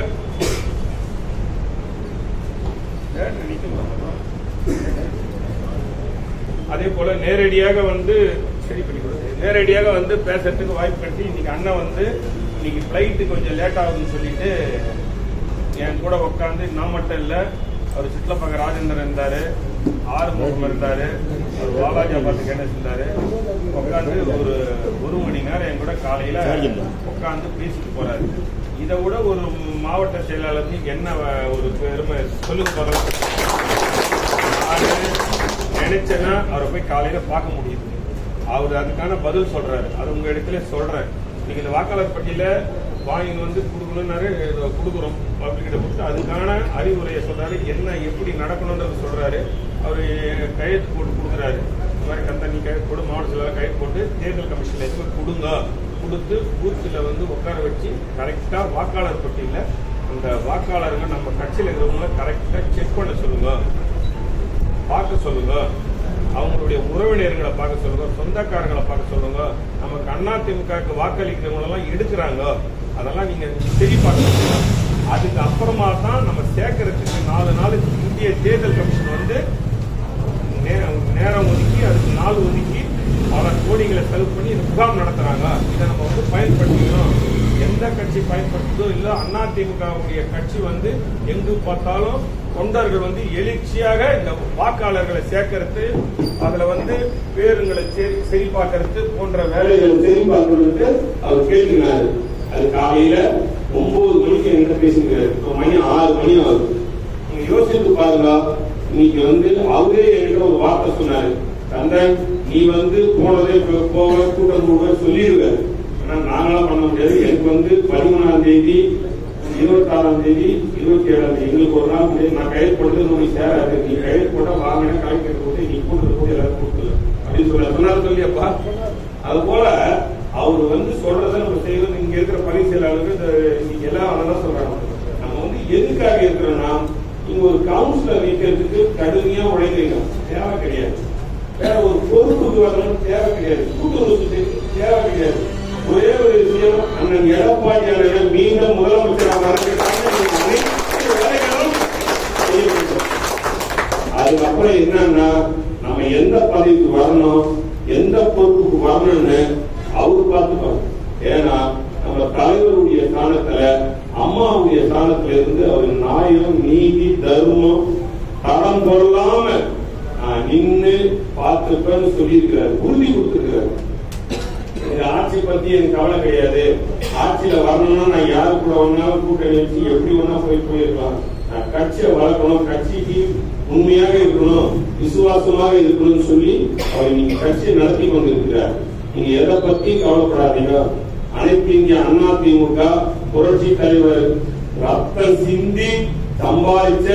ஏன் நிக்க மாட்டேங்கிறா? அதே போல நேரடியாக வந்து சரி பண்ணி கொடுங்க நேரடியாக வந்து பேசுறதுக்கு வாய்ப்பு கிடைச்சி இன்னைக்கு அண்ணன் வந்து இன்னைக்கு ஃப்ளைட்டு கொஞ்சம் லேட் ஆகுதுன்னு சொல்லிட்டு என் கூட உட்காந்து நான் மட்டும் இல்ல அவர் சிட்லப்பக்க ராஜேந்திரன் இருந்தாரு ஆறுமுகம் இருந்தாரு அவர் பாலாஜி பார்த்து கணேஷ் இருந்தாரு உட்காந்து ஒரு ஒரு மணி நேரம் என் கூட காலையில உட்காந்து பேசிட்டு போறாரு இதை விட ஒரு மாவட்ட செயலாளருக்கு என்ன வ- ஒரு பெருமை சொல்லுங்க பார்க்கலாம். நானு நினைச்சேன்னா அவரை போய் காலையில பார்க்க முடியுது அவர் அதுக்கான பதில் சொல்றாரு அது உங்க இடத்துல சொல்றேன் நீங்க இந்த வாக்காளர் பட்டியல வாங்கி வந்து கொடுக்கணும்னாரு இதை கொடுக்குறோம் பப்ளிக் கிட்ட கொடுத்து அதுக்கான அறிவுரையை சொல்றாரு என்ன எப்படி நடக்கணும்ன்றது சொல்றாரு அவரு கையெழுத்து போட்டு கொடுக்குறாரு இந்த மாதிரி கந்த நீ கையெழுத்து போட்டு மாவட்ட செயலாளர் கையெழுத்து போட்டு தேர்தல் கமிஷன்ல எதுவுமே கொடுங்க கொடுத்து பூத்துல வந்து உட்கார வச்சு கரெக்டா வாக்காளர் பட்டியல அந்த வாக்காளர்கள் நம்ம கட்சியில இருக்கிறவங்கள கரெக்டா செக் பண்ண சொல்லுங்க பார்க்க சொல்லுங்க அவங்களுடைய உறவினர்களை பார்க்க சொல்லுங்க சொந்தக்காரங்களை பார்க்க சொல்லுங்க நமக்கு அண்ணா திமுகவுக்கு வாக்களிக்கிறவங்க எல்லாம் எடுக்கிறாங்க அதெல்லாம் நீங்க சரி பார்க்க அதுக்கு அப்புறமா தான் நம்ம சேர்க்கறதுக்கு நாலு நாள் இந்திய தேர்தல் கமிஷன் வந்து நே- நேரம் ஒதுக்கி அதுக்கு நாள் ஒதுக்கி பல கோடிகளை செலவு பண்ணி இந்த முகாம் நடத்துறாங்க இதை நம்ம வந்து பயன்படுத்திக்கணும் எந்த கட்சி பயன்படுத்துதோ இல்ல அண்ணா திமுகவுடைய கட்சி வந்து எங்கு பார்த்தாலும் தொண்டர்கள் வந்து எழுச்சியாக இந்த வாக்காளர்களை சேர்க்கறது அதுல வந்து பேருங்களை சரி சரி பார்க்கறது போன்ற வேலைகளை வேலைகளை சரி பார்க்கணும்னு அவர் கேட்டுனாரு அது காலையில ஒன்பது மணிக்கு என்கிட்ட பேசிக்கிறாரு இப்போ மணி ஆறு மணி ஆகுது நீங்க யோசித்து பாருங்க இன்னைக்கு வந்து அவரே என்கிட்ட ஒரு வார்த்தை சொன்னாரு சந்திரன் நீ வந்து போனதே போ- போக கூட்டம் கூட சொல்லிடுவாரு ஆனா நாங்களாம் பண்ண முடியாது எனக்கு வந்து பதிமூணாம் தேதி இருபத்தாறாம் தேதி இருபத்தி ஏழாம் தேதி எங்களுக்கு ஒரு நாள் முடியாது நான் கையெழுத்து போட்டு உங்களுக்கு சேராது நீ கையெழுத்து போட்டா வாங்கின கலெக்டர் போட்டு நீ கூட்டது போட்டு எல்லாரும் கொடுத்துல அப்படின்னு சொல்ல சொன்னாரு சொல்லியப்பா அது போல அவர் வந்து சொல்றதை நம்ம செய்யறது இங்க இருக்கிற பணி செயலாளர்கள் இந்த இன்னைக்கு எல்லாம் அதான் சொல்றாங்க நம்ம வந்து எதுக்காக இருக்கிறோம்னா நீங்க ஒரு கவுன்சிலர் வைக்கிறதுக்கு கடுமையா உழைக்கிறீங்க தேவை கிடையாது வேற ஒரு பொறுப்புக்கு வரணும் தேவை கிடையாது கூட்டுறவு சொத்துக்கு தேவை கிடையாது ஒரே ஒரு விஷயம் அண்ணன் எடப்பாடி அவர்கள் மீண்டும் முதலமைச்சராக வரதுக்காக நீங்க அனைத்து வேலைகளும் செய்ய வேண்டும் அதுக்கப்புறம் என்னன்னா நம்ம எந்த பதவிக்கு வரணும் எந்த பொறுப்புக்கு வரணும்னு அவர் பார்த்துப்பாங்க ஏன்னா நம்ம தலைவருடைய ஸ்தானத்துல அம்மாவுடைய ஸ்தானத்துல இருந்து அவர் நியாயம் நீதி தர்மம் தடம் பொருளாம நான் நின்னு பார்த்துப்பேன்னு சொல்லியிருக்கிறார் உறுதி கொடுத்திருக்கிறார் இந்த ஆட்சி பத்தி எனக்கு கவலை கிடையாது ஆட்சியில வரணும்னா நான் யாரு கூட வேணாலும் கூட்டணி வச்சு எப்படி வேணா போய் போயிருக்கலாம் நான் கட்சியை வளர்க்கணும் கட்சிக்கு உண்மையாக இருக்கணும் விசுவாசமாக இருக்கணும்னு சொல்லி அவர் இன்னைக்கு கட்சியை நடத்தி கொண்டிருக்கிறார் நீங்க எதை பத்தி கவலைப்படாதீங்க அனைத்து இந்திய அண்ணா திமுக புரட்சி தலைவர் ரத்தம் சிந்தி சம்பாதிச்ச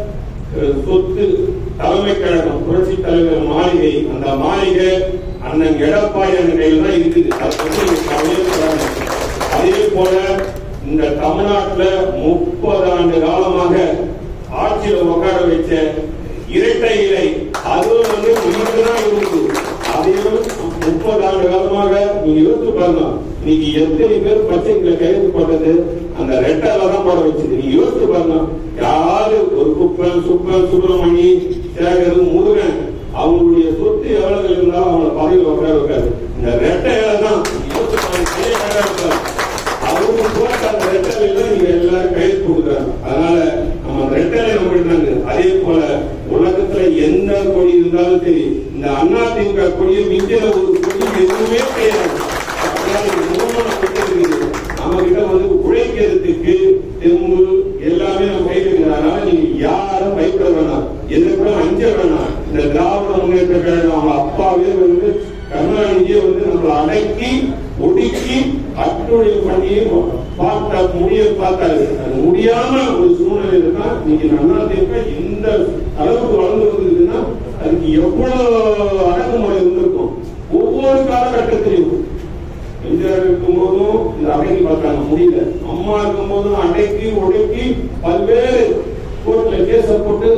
அஹ், சொத்து தலைமை கழகம் புரட்சி தலைவர் மாளிகை அந்த மாளிகை அண்ணன் எடப்பாடி அண்ணன் கையில் தான் இருக்குது அதை பத்தி நீங்க கவலையே படாதீங்க. அதே போல இந்த தமிழ்நாட்டுல முப்பது ஆண்டு காலமாக ஆட்சியில உட்கார வச்ச இரட்டை இலை அதுவும் வந்து உங்களுக்கு தான் இருக்கு அதையும் முப்பது ஆண்டு காலமாக நீங்க யோசிச்சு பாருங்க இன்னைக்கு எத்தனை பேர் பச்சைங்களை கையெழுத்து போட்டது அந்த ரெட்டால தான் போட வச்சது நீங்க யோசிச்சு பாருங்க யாரு ஒரு குப்பன் சுப்பன் சுப்பிரமணி சேகர் முருகன் அவங்களுடைய சொத்து எவ்வளவு இருந்தாலும் அவங்கள பதவியில் உட்கார வைக்காது இந்த ரெட்டையில தான் நீங்க யோசிச்சு பாருங்க, கையை கட்ட வைக்காது. அவங்க போட்ட அந்த ரெட்டலையில நீங்க எல்லாரும் கைது கொடுக்குறாங்க அதனால நம்ம அந்த ரெட்டலை நம்ம விடுறாங்க அதே போல உலகத்துல எந்த கொடி இருந்தாலும் சரி இந்த அண்ணா திமுக கொடியை மிஞ்சின ஒரு கொடி எதுவுமே கிடையாது அதனால இது மூணு கொடி இருக்குது. நம்ம கிட்ட வந்து உழைக்கிறதுக்கு தெம்பு எல்லாமே நம்ம கையில் இருக்குது அதனால நீங்க யாரும் பயப்பட வேணாம் எதுக்கும் அஞ்ச வேணாம் இந்த திராவிட முன்னேற்ற கழகம் அவங்க அப்பாவே வந்து கருணாநிதியை வந்து நம்மளை அடக்கி ஒடுக்கி அட்டுழியம் பண்ணி பார்த்த முடிய பார்த்தாரு அது முடியாம ஒரு சூழ்நிலை இருக்கா இன்னைக்கு அண்ணா திமுக இந்த அளவுக்கு வளர்ந்து வந்திருக்குன்னா அதுக்கு எவ்வளவு அடக்குமுறை இருந்திருக்கும் ஒவ்வொரு காலகட்டத்திலையும் எம்ஜிஆர் இருக்கும் போதும் இந்த அடக்கி பார்த்தாங்க முடியல அம்மா இருக்கும் போதும் அடக்கி ஒடுக்கி பல்வேறு கோர்ட்ல கேஸ போட்டு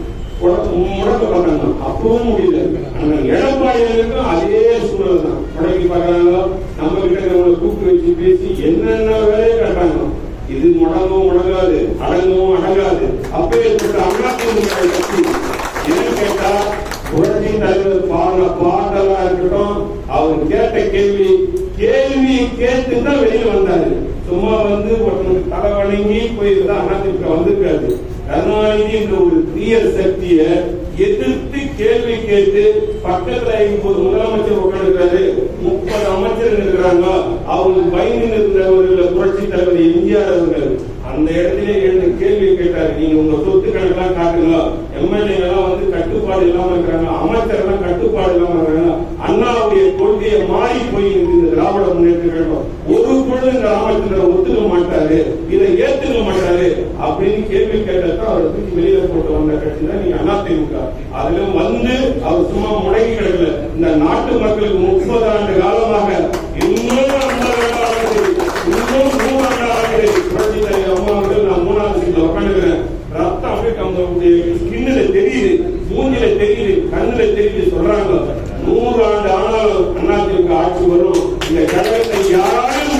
உட- முடக்க பார்த்தாங்க அப்பவும் முடியல ஆனா எடப்பாடியாருக்கும் அதே சூழல் தான் முடக்கி பார்க்கறாங்க நம்ம கிட்ட நம்மளை கூப்பிட்டு வச்சு பேசி என்னென்ன வேலையை கட்டாங்க இது முடங்கவும் முடங்காது அடங்கவும் அடங்காது அப்பேற்பட்ட அதிமுக கட்சி ஏன்னு கேட்டா புரட்சி தலைவர் பாடின பாட்டெல்லாம் இருக்கட்டும் அவர் கேட்ட கேள்வி கேள்வி கேட்டு தான் வெளியில வந்தாரு சும்மா வந்து ஒருத்தனுக்கு தலை வணங்கி போயிருந்தா அதிமுக வந்திருக்காது கருணாநிதி என்ற ஒரு தீய சக்தியை எதிர்த்து கேள்வி கேட்டு பக்கத்துல இப்போது முதலமைச்சர் உட்காந்துருக்காரு முப்பது அமைச்சர் இருக்கிறாங்க அவங்களுக்கு பயந்து இருந்தவர்கள் புரட்சி தலைவர் எம்ஜிஆர் அவர்கள் அந்த இடத்துல எழுந்து கேள்வி கேட்டாரு நீங்க உங்க சொத்து கணக்கெல்லாம் காட்டுங்க எம்எல்ஏ எல்லாம் வந்து கட்டுப்பாடு இல்லாம இருக்கிறாங்க அமைச்சர் எல்லாம் கட்டுப்பாடு இல்லாம இருக்கிறாங்க அண்ணாவுடைய கொள்கையை மாறி போய் இந்த திராவிட முன்னேற்ற கழகம் ஒரு பொழுது இந்த ராமச்சந்திரன் ஒத்துக்க மாட்டாரு இதை ஏத்துக்க மாட்டாரு அப்படின்னு கேள்வி கேட்டதான் அவரை தூக்கி வெளியில போட்டு வந்த கட்சி தான் நீங்க அதிமுக அதுல வந்து அவர் சும்மா முடங்கி கிடக்கல இந்த நாட்டு மக்களுக்கு முப்பது ஆண்டு காலமாக இன்னும் ஐம்பது ஆண்டு இன்னும் மூணாண்டு ஆண்டு புரட்சி தலைவர் அம்மா அவர்கள் நான் மூணாவது சீட்ல உட்காந்துக்கிறேன் ரத்தம் அப்படியே அவங்களுடைய ஸ்கின்னுல தெரியுது மூஞ்சில தெரியுது கண்ணுல தெரியுது சொல்றாங்க நூறு ஆண்டு ஆனாலும் அதிமுக ஆட்சி வரும் இந்த கழகத்தை யாரும்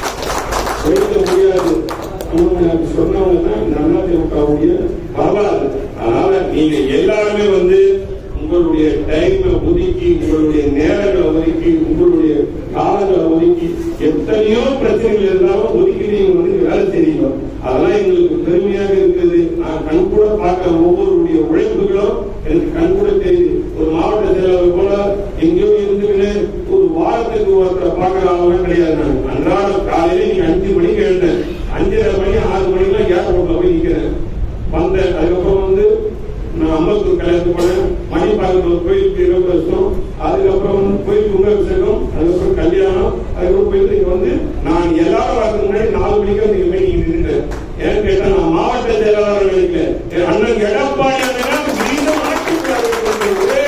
ஒழிக்க முடியாது அவங்க எனக்கு சொன்னவங்க தான் இந்த அதிமுகவுடைய வரலாறு அதனால நீங்க எல்லாருமே வந்து உங்களுடைய டைமை ஒதுக்கி உங்களுடைய நேரங்களை ஒதுக்கி உங்களுடைய காலங்களை ஒதுக்கி எத்தனையோ பிரச்சனைகள் இருந்தாலும் ஒதுக்கி நீங்க வந்து வேலை செய்றீங்க அதெல்லாம் எங்களுக்கு பெருமையாக இருக்குது நான் கண் கூட பார்க்க ஒவ்வொருடைய உழைப்புகளும் எனக்கு கண் கூட தெரியுது ஒரு மாவட்ட செயலாளர் போல எங்கேயோ இருந்துக்கிட்டு ஒரு வாரத்துக்கு ஒருத்தரை பார்க்கறாங்கலாம் கிடையாது நான் அன்றாடம் காலையில நீங்க அஞ்சு மணிக்கு எழுந்தேன் அஞ்சரை மணி ஆறு மணிக்கெல்லாம் ஏர்போர்ட்ல போய் நிக்கிறேன் வந்தேன் அதுக்கப்புறம் வந்து நான் அம்பத்தூர் கல்யாணத்துக்கு போனேன் மணிப்பாக்கத்தில் கோயிலுக்கு இருபது வருஷம் அதுக்கப்புறம் வந்து கோயில் கும்பாபிஷேகம் அதுக்கப்புறம் கல்யாணம் அதுக்கப்புறம் போயிட்டு இங்க வந்து நான் எல்லாரும் வரதுக்கு முன்னாடி நாலு மணிக்கு வந்து இங்க போய் நீங்க நின்றுட்டேன் ஏன்னு கேட்டா நான் மாவட்ட செயலாளர் நினைக்கல என் அண்ணன் எடப்பாடி அண்ணன் மீண்டும் ஆட்சிக்கு ஒரே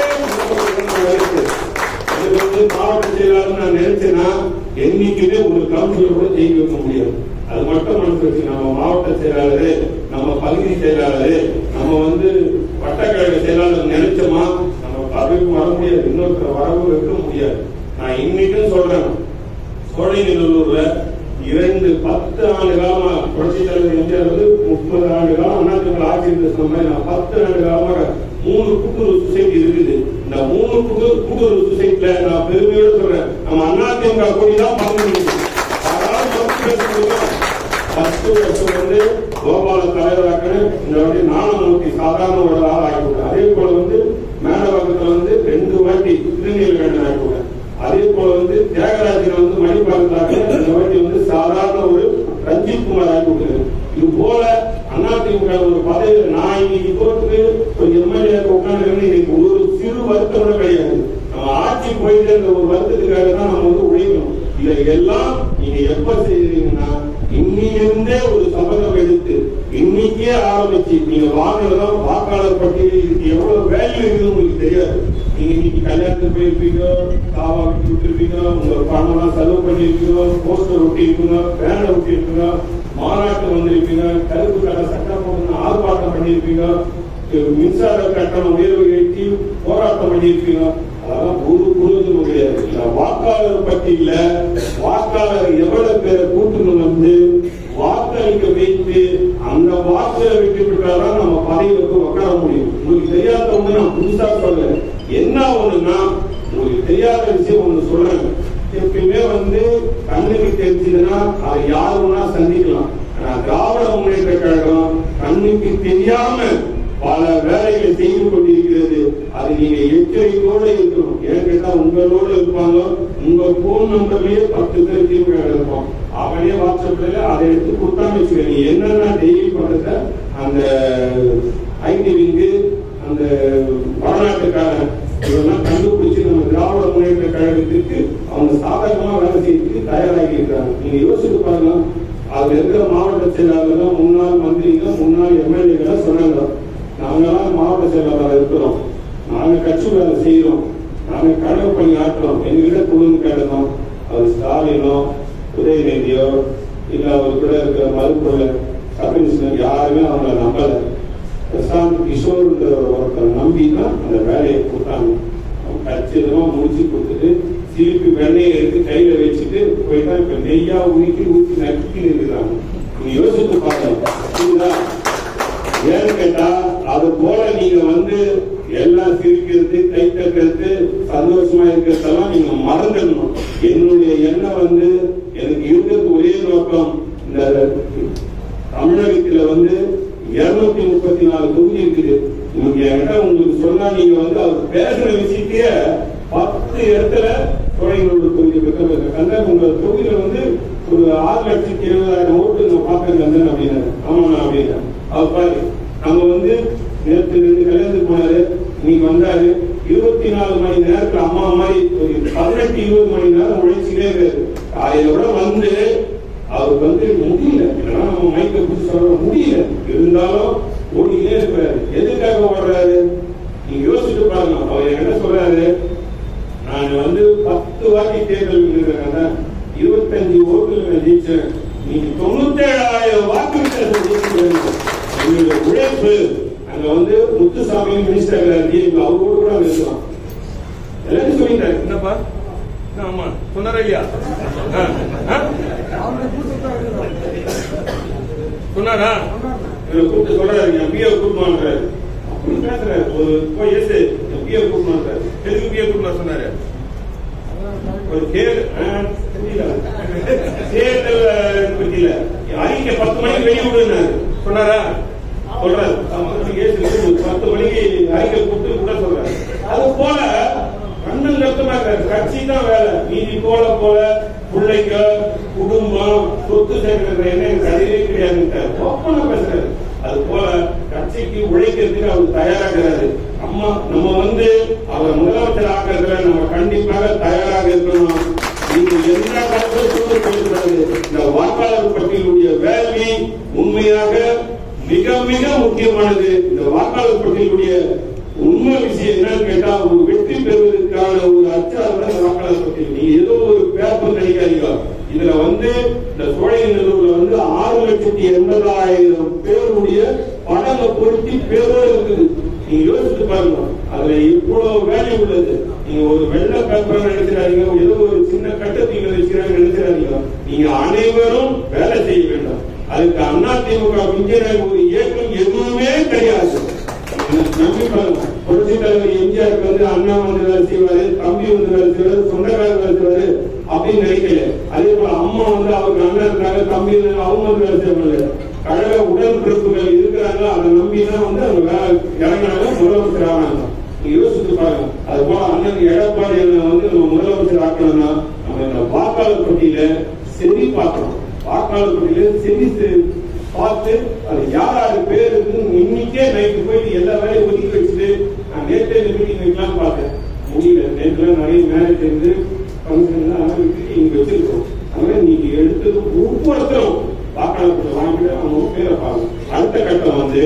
இருக்கு. அது வந்து மாவட்ட செயலாளர் நான் நினைச்சேன்னா என்னைக்குமே ஒரு கவுன்சிலர் கூட ஜெயிக்க வைக்க முடியாது அது மட்டும் மனசு வச்சு நம்ம மாவட்ட செயலாளரு நம்ம பகுதி செயலாளரு நம்ம வந்து வட்டக்கழக செயலாளர் நினைச்சோமா நம்ம பதவிக்கு வர முடியாது இன்னொருத்தர் வரவும் வைக்க முடியாது நான் இன்னைக்கும் சொல்றேன் சோழிங்கநல்லூர்ல இரண்டு பத்து ஆண்டு காலமா புரட்சி தலைவர் எம்ஜிஆர் வந்து முப்பது ஆண்டு காலம் அதிமுக ஆட்சி இருந்த சொன்ன மாதிரி நான் பத்து ஆண்டு காலமாக மூணு கூட்டுறவு சொசைட்டி இருக்குது இந்த மூணு கூட்டு- கூட்டுறவு சொசைட்டில நான் பெருமையோட சொல்றேன் நம்ம அதிமுக கொடி தான் பங்கு அதாவது பத்து பேர் பத்து வருஷம் வந்து கோபால தலைவராக்கணும் இந்த வாட்டி நானூத்தி சாதாரண ஒரு ஆள் ஆகிவிட்டேன் அதே போல வந்து மேடவாக்கத்துல வந்து ரெண்டு வாட்டி திருநீலகண்டன் ஆகிவிட்டேன் அதே போல வந்து தியாகராஜன் வந்து மணிப்பாக்கத்தாக்க இந்த வாட்டி வந்து சாதாரண ஒரு ரஞ்சித் குமார் ஆகிவிட்டது இது போல அதிமுக ஒரு பதவியில் நான் இன்னைக்கு போட்டு ஒரு எம்எல்ஏ உட்காந்து இன்னைக்கு ஒரு சிறு வருத்தம் கூட கிடையாது நம்ம ஆட்சி போயிட்டு இருந்த ஒரு வருத்தத்துக்காக தான் நம்ம வந்து உழைக்கணும் இதை எல்லாம் நீங்க எப்ப செய்யறீங்கன்னா இன்னிலிருந்தே ஒரு சபதம் எடுத்து இன்னைக்கே ஆரம்பிச்சு நீங்க வாங்குறதும் வாக்காளர் பட்டியலில் இதுக்கு எவ்வளவு வேல்யூ இருக்குன்னு உங்களுக்கு தெரியாது நீங்க இன்னைக்கு கல்யாணத்துக்கு போயிருப்பீங்க காவா விட்டு விட்டுருப்பீங்க உங்க பணம் எல்லாம் செலவு பண்ணிருப்பீங்க போஸ்டர் ஒட்டி இருப்பீங்க பேனர் ஒட்டி இருப்பீங்க மாநாட்டு வந்திருப்பீங்க கருப்பு கடை சட்டம் போட்டு ஆர்ப்பாட்டம் பண்ணிருப்பீங்க மின்சார கட்டணம் உயர்வு ஏற்றி போராட்டம் பண்ணியிருப்பீங்க அதெல்லாம் ஒரு புரிதலும் கிடையாது இந்த வாக்காளர் பட்டியல வாக்காளர் எவ்வளவு பேரை கூட்டுன்னு வந்து வாக்களிக்க வைத்து அந்த வாக்குல விட்டு விட்டாதான் நம்ம பதவிக்கு உட்கார முடியும் உங்களுக்கு தெரியாத ஒண்ணு நான் புதுசா சொல்றேன் என்ன ஒண்ணுன்னா உங்களுக்கு தெரியாத விஷயம் ஒண்ணு சொல்றேன் எப்பயுமே வந்து கண்ணுக்கு தெரிஞ்சதுன்னா அதை யாருன்னா சந்திக்கலாம் ஆனா திராவிட முன்னேற்ற கழகம் கண்ணுக்கு தெரியாம பல வேலைகளை செய்து கொண்டிருக்கிறது அது நீங்க எச்சரிக்கையோட இருக்கணும் ஏன்னு கேட்டா உங்களோட இருப்பாங்க உங்க போன் நம்பர்லயே பத்து பேர் திமுக இருப்போம் அவனே வாட்ஸ்அப்ல அதை எடுத்து கொடுத்தான்னு வச்சுக்க நீ என்னென்ன டெய்லி பண்றத அந்த ஐடி விங்கு அந்த வடநாட்டுக்காரன் இதெல்லாம் கண்டுபிடிச்சு நம்ம திராவிட முன்னேற்ற கழகத்திற்கு அவங்க சாதகமா வேலை செய்யறதுக்கு தயாராகி இருக்கிறாங்க நீங்க யோசிச்சு பாருங்க அதுல இருக்கிற மாவட்ட செயலாளர்கள் முன்னாள் மந்திரிங்க முன்னாள் எம்எல்ஏகள் சொன்னாங்க நாங்கெல்லாம் மாவட்ட செயலாளர் இருக்கிறோம் நாங்க கட்சி வேலை செய்யறோம் நாங்க கடவு பணி ஆற்றுறோம் எங்ககிட்ட குழுன்னு கேட்டோம் அது ஸ்டாலினோ உதயநிதியோ இல்ல அவர் கூட இருக்கிற மறுப்புல கமிஷனர் யாருமே அவங்கள நம்பல பிரசாந்த் கிஷோர்ன்ற ஒருத்தர் நம்பி தான் அந்த வேலையை கொடுத்தாங்க அவங்க கச்சிதமா முடிச்சு கொடுத்துட்டு திருப்பி வெண்ணெயை எடுத்து கையில வச்சுட்டு போயிட்டா இப்ப நெய்யா ஊற்றி ஊற்றி நக்கி இருக்கிறாங்க நீங்க யோசித்து பாருங்க புரியுதா ஏன்னு கேட்டா அது போல நீங்க வந்து எல்லாம் சிரிக்கிறது கை தட்டுறது சந்தோஷமா இருக்கிறதெல்லாம் நீங்க மறந்துடணும் என்னுடைய எண்ணம் வந்து எனக்கு இருக்கிறது ஒரே நோக்கம் இந்த தமிழகத்துல வந்து இருநூத்தி முப்பத்தி நாலு தொகுதி இருக்குது நீங்க என்கிட்ட உங்களுக்கு சொன்னா நீங்க வந்து அவர் பேசுற விஷயத்தையே பத்து இடத்துல தொழில்நுட்ப தொகுதி பெற்ற கந்தன் உங்க தொகுதியில வந்து ஒரு ஆறு லட்சத்தி இருபதாயிரம் ஓட்டு நான் பார்த்தேன் கந்தன் அப்படின்னாரு ஆமாண்ணா அப்படின்னா அவர் பாரு நம்ம வந்து நேற்று ரெண்டு கல்யாணத்துக்கு போனாரு இன்னைக்கு வந்தாரு இருபத்தி நாலு மணி நேரத்துல அம்மா மாதிரி ஒரு பதினெட்டு இருபது மணி நேரம் உழைச்சிட்டே இருக்காரு காலையில கூட வந்து அவருக்கு வந்து முடியல இல்லைன்னா நம்ம மைக்க பிடிச்சி சொல்ற முடியல இருந்தாலும் ஓடிக்கிட்டே இருக்கிறாரு எதுக்காக ஓடுறாரு நீங்க யோசிச்சு பாருங்க அவர் என்ன சொல்றாரு நான் வந்து பத்து வாட்டி தேர்தல் நின்றுருக்கேன் இருபத்தஞ்சு ஓட்டுல நான் ஜெயிச்சேன் நீங்க தொண்ணூத்தி ஏழாயிரம் வாக்கு வித்தியாசம் ஜெயிச்சிருக்கீங்க. என்னுடைய உழைப்பு அங்க வந்து முத்துசாமி மினிஸ்டர் இருக்கிறார் அவரோடு கூட அங்க இருக்கலாம் எல்லாரும் சொல்லிட்டாரு என்னப்பா என்ன ஆமா சொன்னாரா இல்லையா ஆ, ஆ? சொன்னாரா இவரை கூப்பிட்டு சொல்றாரு என் பிஏ கூப்பிடுவான்றாரு அப்படி பேசுறாரு ஒரு போய் எஸ் என் பிஏ கூப்பிடுவான்றாரு எதுக்கு பிஏ கூட்டு சொன்னாரு ஒரு தேர் தெரியல தேர்தல் பத்தியில அறிக்கை பத்து மணிக்கு வெளியே விடுனாரு சொன்னாரா சொல்றாரு ஆமா, கேஸ் இருக்கு. பத்து மணிக்கு அறிக்கை கூப்பிட்டு விட சொல்றாரு அது போல கண்ணன் கருத்தமா இருக்காரு கட்சி தான் வேலை நீதி போல போல பிள்ளைங்க குடும்பம் சொத்து சேர்க்கிற என்ன எனக்கு அறிவே கிடையாது ஓப்பனா பேசுறாரு அது போல கட்சிக்கு உழைக்கிறதுக்கு அவர் தயாராகிறாரு அம்மா நம்ம வந்து அவர் முதலமைச்சர் ஆக்கிறதுல நம்ம கண்டிப்பாக தயாராக இருக்கணும் நீங்க எந்த கருத்தும் சொல்லக்கூடாது இந்த வாக்காளர் பட்டியலுடைய வேள்வி உண்மையாக மிக மிக முக்கியமானது இந்த வாக்காளர் பட்டியலுடைய உண்மை விஷயம் என்னன்னு கேட்டா ஒரு வெற்றி பெறுவதற்கான ஒரு அச்சாரம் தான் இந்த வாக்காளர் பட்டியல் நீங்க ஏதோ ஒரு பேப்பர் நினைக்காதீங்க இதுல வந்து இந்த சோழநல்லூர்ல வந்து ஆறு லட்சத்தி எண்பதாயிரம் பேருடைய படங்க பொருத்தி பேரோடு இருக்குது நீங்க யோசிச்சு பாருங்க அதுல இவ்வளவு வேல்யூ உள்ளது நீங்க ஒரு வெள்ள பேப்பர் நினைச்சிடாதீங்க ஏதோ ஒரு சின்ன கட்டத்தில் நினைக்கிறாங்க நினைச்சிடாதீங்க நீங்க அனைவரும் வேலை செய்ய வேண்டும் அதுக்கு அண்ணா திமுக விஞ்ஞான ஒரு இயக்கம் எதுவுமே கிடையாது நம்பி பாருங்க புரட்சி தலைவர் எம்ஜிஆருக்கு வந்து அண்ணா வந்து வேலை செய்வாரு தம்பி வந்து வேலை செய்வாரு சொந்தக்காரர் வேலை செய்வாரு அப்படின்னு நினைக்கல அதே போல அம்மா வந்து அவருக்கு அண்ணன் இருக்காங்க தம்பி இருக்காங்க, அவங்க வந்து வேலை செய்வாங்க கழக உடன்பிறப்புகள் இருக்கிறாங்க அதை நம்பி தான் வந்து அவங்க வேலை இறங்கினாங்க முதலமைச்சர் ஆனாங்க நீங்க யோசிச்சு பாருங்க அது போல அண்ணன் எடப்பாடி அண்ணன் வந்து நம்ம முதலமைச்சர் ஆக்கணும்னா நம்ம இந்த வாக்காளர் பட்டியல சரி பார்க்கணும் வாக்காளர் பட்டியல சரி செ- பார்த்து அது யார் யாரு பேர் இருக்குன்னு இன்னைக்கே நைட்டு போயிட்டு எல்லா வேலையும் ஒதுக்கி வச்சுட்டு நான் நேற்றே இந்த மீட்டிங் வைக்கலாம்னு பார்த்தேன் முடியல நேற்றுல நிறைய மேரேஜ் இருந்து ஃபங்க்ஷன் இங்க வச்சிருக்கோம் அதனால நீங்க எடுத்தது ஒவ்வொருத்தரும் வாக்காளர் பட்டியல் வாங்கிட்டு அவங்க பேரை பாருங்க அடுத்த கட்டம் வந்து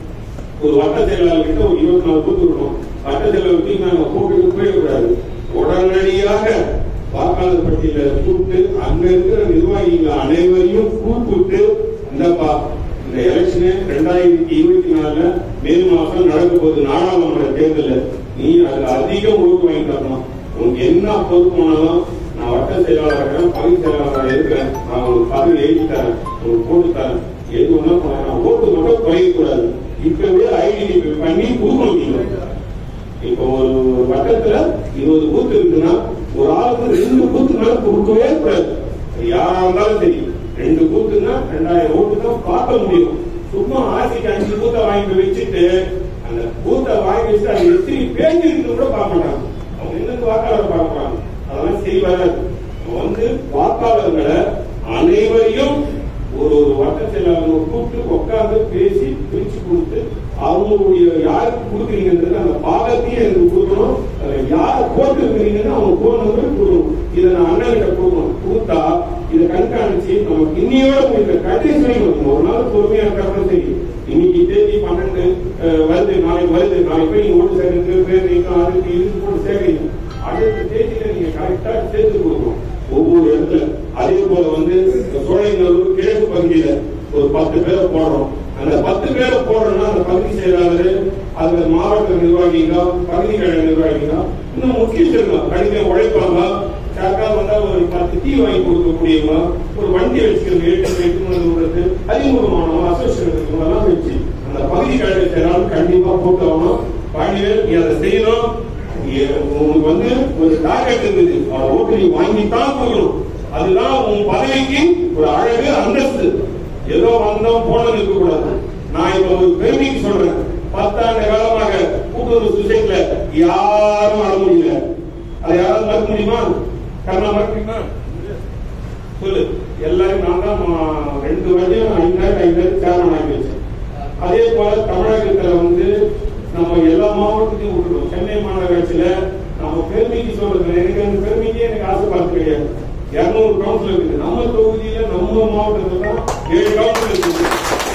ஒரு வட்ட செயலாளர் கிட்ட ஒரு இருபத்தி நாலு பூத்து இருக்கணும் வட்ட செயலாளர் நாங்க கூப்பிட்டு போயிடக்கூடாது உடனடியாக வாக்காளர் பட்டியல கூப்பிட்டு அங்க இருக்கிற நிர்வாகிகள் அனைவரையும் கூப்பிட்டு இந்தப்பா இந்த எலெக்ஷன் ரெண்டாயிரத்தி இருபத்தி நாலுல மே மாசம் நடக்க போகுது நாடாளுமன்ற தேர்தல் நீ அதுல அதிகம் ஓட்டு வாங்கி தரணும் உனக்கு என்ன பொறுப்பானாலும் நான் வட்ட செயலாளர் இருக்கிறேன் பகுதி செயலாளராக இருக்கிறேன் நான் உங்களுக்கு பதவி எழுதி தரேன் உங்களுக்கு போட்டு தரேன் எது ஒண்ணா பண்ணலாம் ஓட்டு மட்டும் குறையக்கூடாது இப்பவே ஐடென்டிஃபை பண்ணி கொடுக்கணும் நீங்க இப்போ ஒரு வட்டத்துல இருபது பூத் இருக்குன்னா ஒரு ஆளுக்கு ரெண்டு பூத்து மேல கொடுக்கவே கூடாது அது யாரா இருந்தாலும் சரி ரெண்டு பூத்துன்னா ரெண்டாயிரம் ஓட்டு தான் பார்க்க முடியும் சும்மா ஆசைக்கு அஞ்சு பூத்தை வாங்கி வச்சுட்டு அந்த பூத்தை வாங்கி வச்சுட்டு அது எத்தனை பேஜ் இருக்கு கூட பார்க்க மாட்டாங்க அவங்க என்னது வாக்காளர் பார்ப்பாங்க அதெல்லாம் சரி வராது வந்து வாக்காளர்களை அனைவரையும் ஒரு ஒரு வட்ட செயலாளர் கூப்பிட்டு உட்கார்ந்து பேசி பிரிச்சு கொடுத்து அவங்களுடைய யாருக்கு கொடுக்குறீங்கன்றது அந்த பாகத்தையும் எனக்கு கொடுக்கணும் அதுல யார் போட்டு இருக்கிறீங்கன்னு அவங்க போன் நம்பர் கொடுக்கணும் இதை நான் அண்ணன் கிட்ட கொடுக்கணும் கொடுத்தா இதை கண்காணிச்சு நமக்கு இன்னையோட முடியல கடைசி வரைக்கும் ஒரு நாள் பொறுமையா இருக்கிறப்ப சரி இன்னைக்கு தேதி பன்னெண்டு அஹ், வருது நாளைக்கு வருது நாளைக்கு போய் நீங்க ஓட்டு சேர்க்கறது பேர் நீக்கம் அதுக்கு இதுக்கு போட்டு சேர்க்கறீங்க அடுத்த தேதியில நீங்க கரெக்டா சேர்த்து கொடுக்கணும் ஒவ்வொரு இடத்துல அதே போல வந்து இந்த சோழைநல்லூர் கிழக்கு பகுதியில ஒரு பத்து பேரை போடுறோம் அந்த பத்து பேரை போடுறோம்னா அந்த பகுதி செயலாளர் அதுல மாவட்ட நிர்வாகிங்க பகுதி கழக நிர்வாகிங்க இன்னும் முக்கியஸ்தர்கள் கடின உழைப்பாங்க யாருக்காவது வந்தா ஒரு பத்து டீ வாங்கி கொடுக்கக்கூடியவங்க ஒரு வண்டி வச்சுக்கிறது எட்டு எட்டு மணி விடுறது அறிமுகமானவங்க அசோசியேஷன் இருக்கவங்க வச்சு அந்த பகுதி கழக செயலாளர் கண்டிப்பா போட்டு ஆகணும் பாண்டியல் நீ அதை செய்யணும் நீ உனக்கு வந்து ஒரு டார்கெட் இருந்தது அவன் ஓட்டு நீ வாங்கித்தான் போகணும் அதுதான் உன் பதவிக்கு ஒரு அழகு அந்தஸ்து ஏதோ வந்தோம் போனது இருக்க கூடாது நான் இப்ப ஒரு பெருமைக்கு சொல்றேன் பத்தாண்டு காலமாக கூட்டுறவு சொசைட்டில யாரும் வர முடியல அதை யாராவது மறுக்க முடியுமா கர்ணா மறுக்க முடியுமா சொல்லு எல்லாரும் நான் தான் மா- ரெண்டு வரையும் ஐந்தாயிரம் ஐந்தாயிரம் சேர்மன் ஆகி வச்சேன் அதே போல தமிழகத்துல வந்து நம்ம எல்லா மாவட்டத்தையும் விட்டுருவோம் சென்னை மாநகராட்சியில நம்ம பெருமைக்கு சொல்றது எனக்கு அந்த பெருமைக்கு எனக்கு ஆசை பார்த்து கிடையாது இருநூறு கவுன்சில் இருக்குது நம்ம தொகுதியில நம்ம மாவட்டத்துல தான் ஏழு கவுன்சில் இருக்குது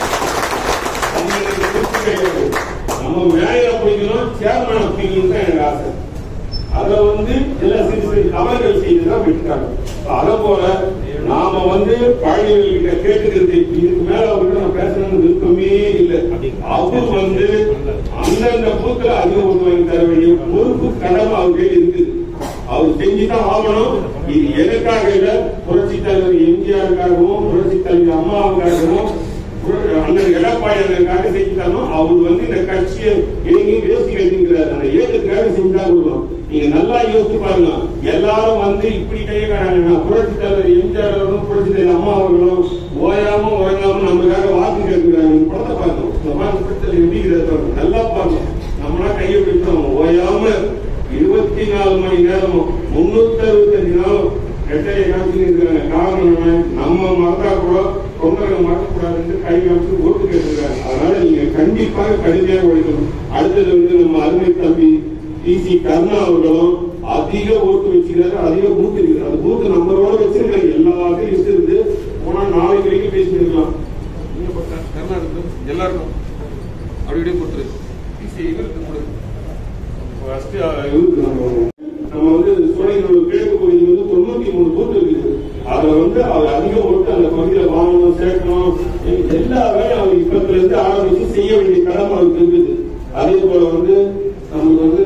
அது எனக்கு திருப்தி கிடையாது. நம்ம மேயரை பிடிக்கணும் சேர்மனை பிடிக்கணும் தான் எனக்கு ஆசை அதுல வந்து எல்லா சிறு சிறு தவறுகள் செய்துதான் விட்டுட்டாங்க அத போல நாம வந்து பழனிகள் கிட்ட கேட்டுக்கிறது இதுக்கு மேல அவர்கிட்ட நான் பேசணும்னு விருப்பமே இல்லை அவர் வந்து அந்தந்த பூத்துல அதிக ஓட்டு வாங்கி தர வேண்டிய பொறுப்பு கடமை அவர் கையில் இருக்குது அவர் செஞ்சுதான் ஆகணும் இது எனக்காக இல்ல புரட்சி தலைவர் எம்ஜிஆருக்காகவும் புரட்சி தலைவர் அம்மாவுக்காகவும் அண்ணன் எடப்பாடியாருக்காக செஞ்சு தரணும் அவர் வந்து இந்த கட்சியை எங்கேயும் வேஸ்டி கட்டிங்கிறார் அந்த ஏழுக்காக செஞ்சா கொடுக்கணும் நீங்க நல்லா யோசிச்சு பாருங்க எல்லாரும் வந்து இப்படி கையக்காராங்க புரட்சி தலைவர் எம்ஜிஆர் அவர்களும் புரட்சி தலைவர் அம்மா அவர்களும் ஓயாம ஓயாம நமக்காக வாக்கு கேட்கிறாங்க நீங்க படத்தை பார்க்கணும் இந்த மாதிரி புரட்சி தலைவர் எப்படி இருக்கிறாரு பாருங்க. நல்லா பார்க்கணும் நம்மளா கையை பிடிச்சோம் ஓயாம இருபத்தி நாலு மணி நேரம் முன்னூத்தி அறுபத்தஞ்சு நாளும் ரெட்டையை காமிச்சு இருக்கிறாங்க காரணம் என்ன நம்ம மறந்தா கூட தொண்டர்களை மறக்கக்கூடாதுன்னு கை காமிச்சு ஓட்டு கேட்டுருக்காங்க அதனால நீங்க கண்டிப்பாக கடுமையாக உழைக்கணும் அடுத்தது வந்து நம்ம அருமை தம்பி டிசி கருணா அவர்களும் அதிக ஓட்டு வச்சுக்கிறாரு அதிக பூத்து இருக்குது அந்த பூத்து நம்பரோட வச்சிருக்காரு எல்லாத்தையும் லிஸ்ட் இருந்து போனா நாளைக்கு வரைக்கும் பேசிட்டு கர்நாடகம் எல்லாருக்கும் அப்படி இப்படியே கொடுத்துரு ஈஸி இவருக்கு கொடு ஃபர்ஸ்ட் இவருக்கு நம்ம நம்ம வந்து சோழர்கள் கிழக்கு பகுதி வந்து தொண்ணூத்தி மூணு பூத்து இருக்குது அதுல வந்து அவர் அதிகம் ஓட்டு அந்த பகுதியில வாங்கணும் சேர்க்கணும் எல்லா வேலையும் அவர் இப்பத்துல இருந்து ஆரம்பிச்சு செய்ய வேண்டிய கடமை அவருக்கு இருக்குது அதே போல வந்து நமக்கு வந்து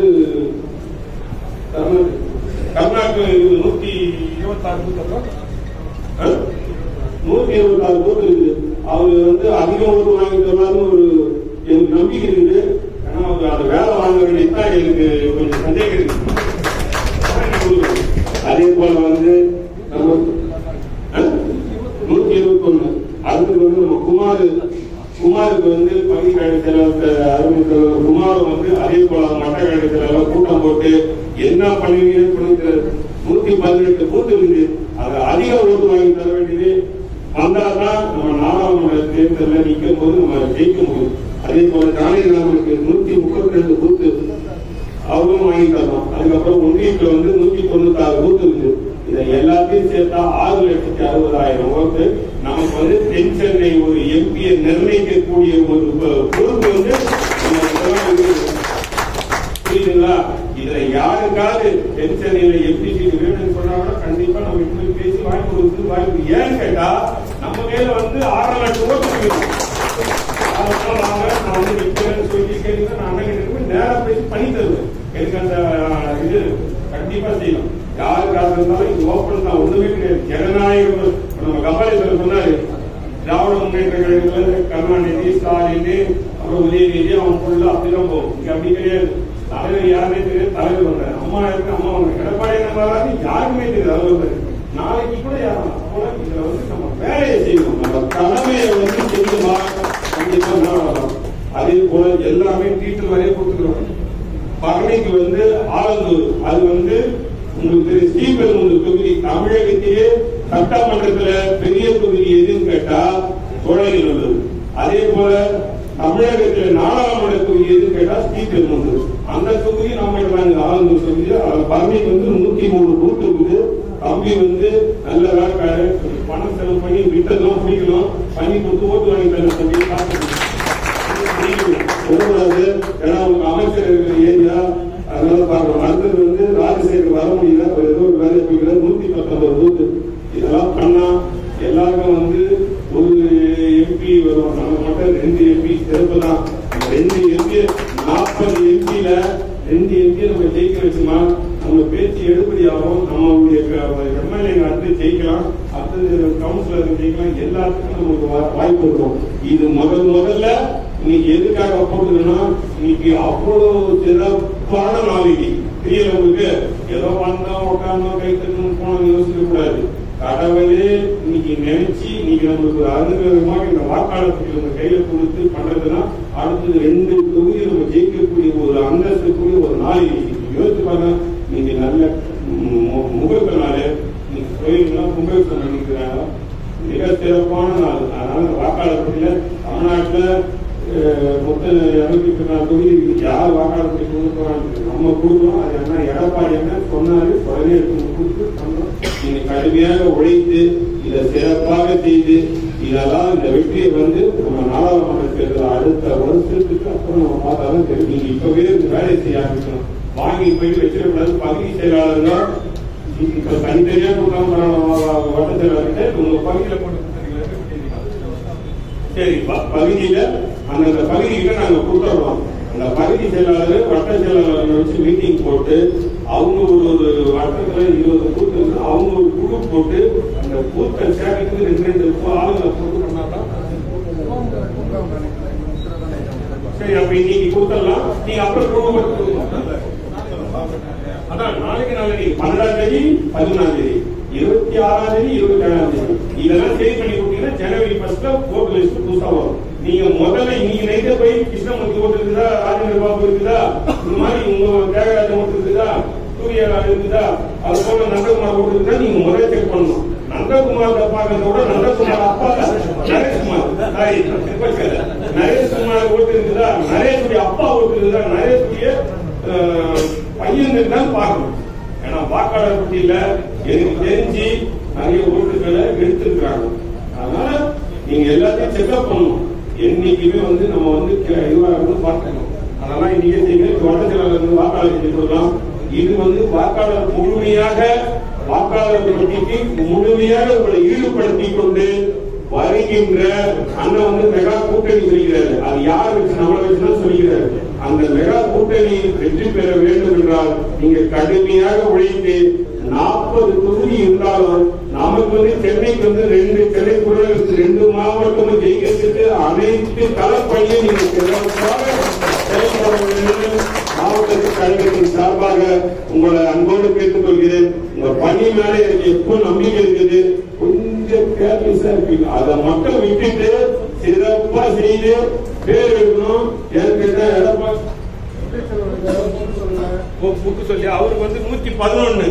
கர்நாடக கர்நாடக இது நூத்தி இருபத்தாறு பூத்து அப்புறம் ஆ? நூத்தி இருபத்தி ஆறு பூத்து இருக்குது அவர் வந்து அதிகம் ஓட்டு வாங்கி தருவாருன்னு ஒரு எனக்கு நம்பிக்கை இருக்குது ஆனா அவர் அந்த வேலை வாங்க வேண்டியதுதான் எனக்கு கொஞ்சம் சந்தேகம் இருக்கு அதே போல வந்து நம்ம ஆ? நூத்தி இருபத்தி ஒண்ணு அடுத்தது வந்து நம்ம குமார் குமாருக்கு வந்து பகுதி கழகத்தில் அறிவித்தவர் குமார் வந்து அதே போல மட்ட கழகத்தில் கூட்டம் போட்டு என்ன பண்ணுவீங்கன்னு புரிஞ்சு நூத்தி பதினெட்டு பூத்து இருந்து அதை அதிக ஓட்டு வாங்கி தர வேண்டியது வந்தாதான் நம்ம நாடாளுமன்ற தேர்தலில் நிற்கும் போது நம்ம ஜெயிக்க முடியும் அதே போல ஜானகிராமனுக்கு நூத்தி முப்பத்தி ரெண்டு பூத்து அவரும் வாங்கி தரணும் அதுக்கப்புறம் ஒன்றியத்துல வந்து நூத்தி தொண்ணூத்தி ஆறு பூத்து இருக்கு இதை எல்லாத்தையும் சேர்த்தா ஆறு லட்சத்தி அறுபதாயிரம் ஓட்டு நமக்கு வந்து தென் சென்னை ஒரு எம்பியை நிர்ணயிக்கக்கூடிய ஒரு பொ- பொறுப்பு வந்து நம்ம இதெல்லாம் இருக்குது. புரியுதுங்களா இதுல யாருக்காவது தென் சென்னையில எம்பி சீட் வேணும்னு சொன்னா கூட கண்டிப்பா நம்ம இப்படி பேசி வாங்கி கொடுத்து வாங்கி ஏன்னு கேட்டா நம்ம கையில வந்து ஆறரை லட்சம் ஓட்டு இருக்குது அதனால வாங்க, நான் வந்து நிக்கிறேன்னு சொல்லி கேளுங்க, நான் அண்ணன் கிட்ட போய் நேரா பேசி பண்ணி தருவேன். எனக்கு அந்த அஹ், இது கண்டிப்பா செய்யணும். யாருக்காக இருந்தாலும் இது open தான், ஒண்ணுமே கிடையாது. ஜனநாயகம் இப்ப நம்ம கபாலீஸ்வரர் சொன்னாரு திராவிட முன்னேற்ற கழகத்துல கருணாநிதி ஸ்டாலின் அப்புறம் உதயநிதி அவன் ஃபுல்லா அப்படிதான் போகும் இங்க அப்படி கிடையாது தலைவர் யாருமே தெரியாது தலைவர் வந்தாரு அம்மா இருக்கு அம்மா வந்தாரு எடப்பாடி என்ன வராது யாருக்குமே தெரியாது அவர் வந்தாரு நாளைக்கு கூட யாரும் அப்போ இதுல வந்து நம்ம வேலையை செய்யணும் நம்ம கடமையை வந்து செய்யணுமா கண்டிப்பா நான் அதே போல எல்லாமே டீட்டர் வரைய கொடுத்துக்கிறோம் பழனிக்கு வந்து ஆலந்தூர் அது வந்து உங்களுக்கு தெரியும் ஸ்ரீபெரும்புதூர் தொகுதி தமிழகத்திலே சட்டமன்றத்துல பெரிய தொகுதி எதுன்னு கேட்டா சோழகிரி அதே போல தமிழகத்துல நாடாளுமன்ற தொகுதி எதுன்னு கேட்டா ஸ்ரீபெரும்புதூர் அந்த தொகுதி நம்ம நாங்க ஆலந்தூர் தொகுதி அதுல பழனிக்கு வந்து நூத்தி மூணு பூத் இருக்குது தம்பி வந்து நல்ல வேலைக்காரு பணம் செலவு பண்ணி விட்டதும் பிடிக்கணும் பண்ணி கொடுத்து ஓட்டு வாங்கி தரணும் தம்பி பார்த்துக்கணும் சொல்லக்கூடாது ஏன்னா அவங்க அமைச்சர் இருக்கிற ஏரியா அதனால பார்க்கணும் அடுத்தது வந்து ராஜசேகர் வர முடியல அவர் ஏதோ ஒரு வேலையை போய்க்கிறார் நூத்தி பத்தொன்பது பூத்து இதெல்லாம் பண்ணா எல்லாருக்கும் வந்து ஒரு எம்பி வரும் நம்ம மட்டும் ரெண்டு எம்பி சிறப்பு தான் ரெண்டு எம்பி நாற்பது எம்பியில ரெண்டு எம்பி நம்ம ஜெயிக்க வச்சுமா நம்ம நம்ம பேச்சு எடுப்படியாகும் நம்மளுடைய எம்எல்ஏ அடுத்து ஜெயிக்கலாம் அடுத்து கவுன்சிலர் ஜெயிக்கலாம் எல்லாத்துக்கும் நமக்கு வா- வாய்ப்பு இருக்கும் இது முதல் முதல்ல இன்னைக்கு எதுக்காக போட்டுக்கணும்னா இன்னைக்கு அவ்வளவு சிறப்பான நாளைக்கு தெரியல உங்களுக்கு ஏதோ வந்தோம் உட்கார்ந்தோம் கை தட்டணும் போனோம் யோசிக்க கூடாது கடவுளே இன்னைக்கு நினைச்சு இன்னைக்கு நம்மளுக்கு ஒரு அனுகிரகமாக இந்த வாக்காளருக்கு நம்ம கையில கொடுத்து பண்றதுன்னா அடுத்தது ரெண்டு தொகுதி நம்ம ஜெயிக்கக்கூடிய ஒரு அந்தஸ்து கூடிய ஒரு நாள் இன்னைக்கு நீங்க யோசிச்சு பாருங்க நீங்க நல்ல மு- முகூர்த்த நாள் நீங்க கோயிலுக்கெல்லாம் கும்பாபிஷேகம் பண்ணிக்கிறாங்க மிக சிறப்பான நாள் அதனால இந்த வாக்காளர் பட்டியல தமிழ்நாட்டுல அஹ், மொத்தம் இருநூத்தி பதினாறு தொகுதி இருக்கு. யார் வாக்காளர் பட்டி கொடுக்க போறாங்க நம்ம கொடுக்கணும் அது என்ன எடப்பாடி என்ன சொன்னாரு உடனே எடுத்து கொடுத்து பண்ணோம் நீங்க கடுமையாக உழைத்து இதை சிறப்பாக செய்து இதெல்லாம் இந்த வெற்றியை வந்து நம்ம நாடாளுமன்ற தேர்தல் அடுத்த வருஷத்துக்கு அப்புறம் நம்ம பார்த்தாலும் தெரியும் நீங்க இப்பவே இந்த வேலையை செய்ய ஆரம்பிக்கணும் வாங்கி போய் வச்சிடக்கூடாது பகுதி செயலாளர்கள் இப்ப தனித்தனியா கொடுக்காம பரவாயில்ல, வட்ட செயலாளர்கிட்ட உங்க பகுதியில போட்டு கொடுத்துருக்கீங்களா? எப்படி பண்ணிருக்கீங்க? சரி ப- பகுதியில அந்தந்த பகுதியில நாங்க கொடுத்துறோம் அந்த பகுதி செயலாளர் வட்ட செயலாளர் வச்சு மீட்டிங் போட்டு அவங்க ஒரு ஒரு வட்டத்துல இருபது பூத்து இருக்கு. அவங்க ஒரு குழு போட்டு அந்த பூத்தை சேர்க்கறதுக்கு ரெண்டு ரெண்டு ஆளுங்களை போட்டு பண்ணாதான் சரி அப்ப இன்னைக்கு கொடுத்துடலாம் நீங்க அப்புறம் குழு போட்டு கொடுங்க. அதான் நாளைக்கு நாளைக்கு பன்னெண்டாம் தேதி பதிமூணாம் தேதி இருபத்தி ஆறாம் தேதி இருபத்தி ஏழாம் தேதி இதெல்லாம் சேவ் பண்ணி கொடுத்தீங்கன்னா ஜனவரி ஃபர்ஸ்ட்ல ஓட்டு லிஸ்ட் புதுசா வரும் நீங்க முதல்ல இன்னைக்கு நைட்டே போய் கிருஷ்ணமூர்த்தி ஓட்டு இருக்குதா ராஜேந்திர பாபு இருக்குதா இந்த மாதிரி உங்க தியாகராஜன் ஓட்டு இருக்குதா சூர்யா இருக்குதா அது போல நந்தகுமார் ஓட்டு இருக்குதா நீங்க முதல்ல செக் பண்ணணும் நந்தகுமார் பாக்கிறத விட நந்தகுமார் அப்பா நரேஷ்குமார் சாரி திருப்பதில. நரேஷ்குமார் ஓட்டு இருக்குதா நரேஷுடைய அப்பா ஓட்டு இருக்குதா நரேஷுடைய அஹ், பையன் தான் பார்க்கணும் ஏன்னா வாக்காளர் பட்டியல எனக்கு தெரிஞ்சு நிறைய ஓட்டுகளை எடுத்திருக்கிறாங்க அதனால நீங்க எல்லாத்தையும் செக்அப் பண்ணணும் என்னைக்குமே வந்து நம்ம வந்து கே- இதுவா இருந்து பார்க்கணும் அதெல்லாம் இன்னைக்கே செய்யுங்க வட்ட செயலாளர் வந்து வாக்காளர் செஞ்சு கொடுக்கலாம் இது வந்து வாக்காளர் முழுமையாக வாக்காளர் பட்டிக்கு முழுமையாக உங்களை ஈடுபடுத்திக் கொண்டு வருகின்ற அண்ணன் வந்து மெகா கூட்டணி சொல்கிறாரு அது யார் வச்சு நம்மளை வச்சுதான் சொல்கிறாரு அந்த மெகா கூட்டணி வெற்றி பெற வேண்டும் என்றால் நீங்க கடுமையாக உழைத்து நாற்பது தொகுதி இருந்தாலும் நமக்கு வந்து சென்னைக்கு வந்து ரெண்டு சென்னைக்குள்ள இருக்கு. ரெண்டு மாவட்டமும் ஜெயிக்கிறதுக்கு அனைத்து களப்பணியும் நீங்க சிறப்பாக செயல்பட வேண்டும் மாவட்டத்து கழகத்தின் சார்பாக உங்களை அன்போடு கேட்டுக் கொள்கிறேன் உங்க பணி மேல எனக்கு எப்போ நம்பிக்கை இருக்குது கொஞ்சம் கேர்லெஸ்ஸா இருப்பீங்க அதை மட்டும் விட்டுட்டு சிறப்பா செய்து பேர் எடுக்கணும் ஏற்கனவே எடப்பாடி புக்கு சொல்லி அவருக்கு வந்து நூத்தி பதினொன்னு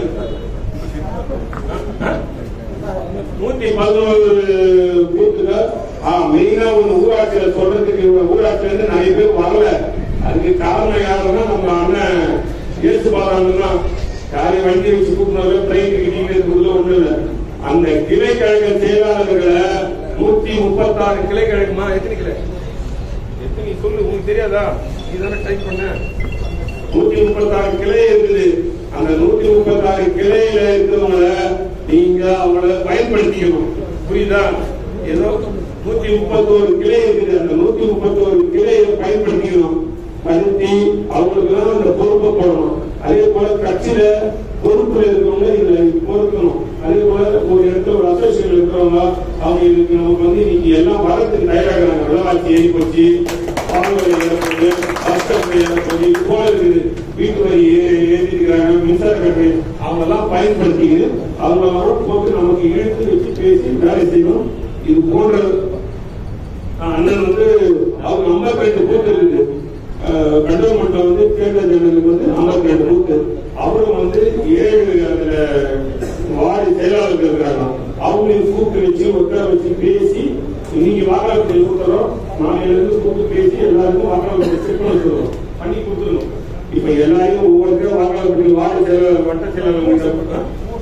நூத்தி பதினோரு பூத்துங்க மெயினா ஒரு ஊராட்சியில சொல்றதுக்கு ஊராட்சியில இருந்து நிறைய பேர் வரல அதுக்கு காரணம் யாருன்னா நம்ம அண்ணன் இயேசு பாலாங்கன்னா யாரையும் வண்டி வச்சு கூப்பிடுறாங்க ட்ரெயின் டிக்கெட் உள்ள ஒண்ணு இல்ல அந்த கிளை கழக செயலாளர்களை நூத்தி முப்பத்தாறு கிளை கழகமா எத்தனை கிளை எத்தனை சொல்லு உங்களுக்கு தெரியாதா நீ தானே டைப் பண்ண நூத்தி முப்பத்தாறு கிளை இருக்குது அந்த நூத்தி முப்பத்தாறு கிளையில இருக்கிறவங்கள நீங்க அவங்கள பயன்படுத்திக்கணும் புரியுதா ஏதோ நூத்தி முப்பத்தோரு கிளை இருக்குது அந்த நூத்தி முப்பத்தோரு கிளையை பயன்படுத்திக்கணும் படுத்தி அவங்களுக்கு அந்த பொறுப்பை போடணும் அதே போல கட்சியில பொறுப்புல இருக்கிறவங்க இதுல பொறுக்கணும் அதே போல ஒரு இடத்துல ஒரு அசோசியேஷன் இருக்கிறவங்க அவங்க இதுக்கு நமக்கு வந்து இன்னைக்கு எல்லாம் வரத்துக்கு தயாராகிறாங்க விலைவாசி ஏறி போச்சு பால்வரி ஏற்படுது பஸ்டர் ஏற்படுது இது போல இருக்குது வீட்டு வரி ஏ- ஏற்றிருக்கிறாங்க மின்சார கட்டணை அவங்க எல்லாம் பயன்படுத்திக்கிட்டு அவங்க அவரோட போட்டு நமக்கு இழுத்து வச்சு பேசி வேலை செய்யணும் இது போன்ற ஆஹ் அண்ணன் வந்து அவர் ஐம்பத்தி ரெண்டு பூத்து இருக்குது கண்டோன்மெண்ட்ல வந்து தேர்தல் ஜனங்களுக்கு வந்து ஐம்பத்தி ரெண்டு பூத்து அவரும் வந்து ஏழு அதுல வார்டு செயலாளர்கள் இருக்கிறாங்க அவங்களையும் கூப்பிட்டு வச்சு உட்கார வச்சு பேசி நீங்க வாக்காளர்கள் கொடுத்துறோம் நாளையில இருந்து கூப்பிட்டு பேசி எல்லாருக்கும் வாக்காளர்கள் செக் பண்ண சொல்லுவோம் பண்ணி கொடுத்துருவோம் இப்ப எல்லாரையும் ஒவ்வொருத்தரும் வாக்காளர்கள் வார்டு செயலாளர் வட்ட செயலாளர்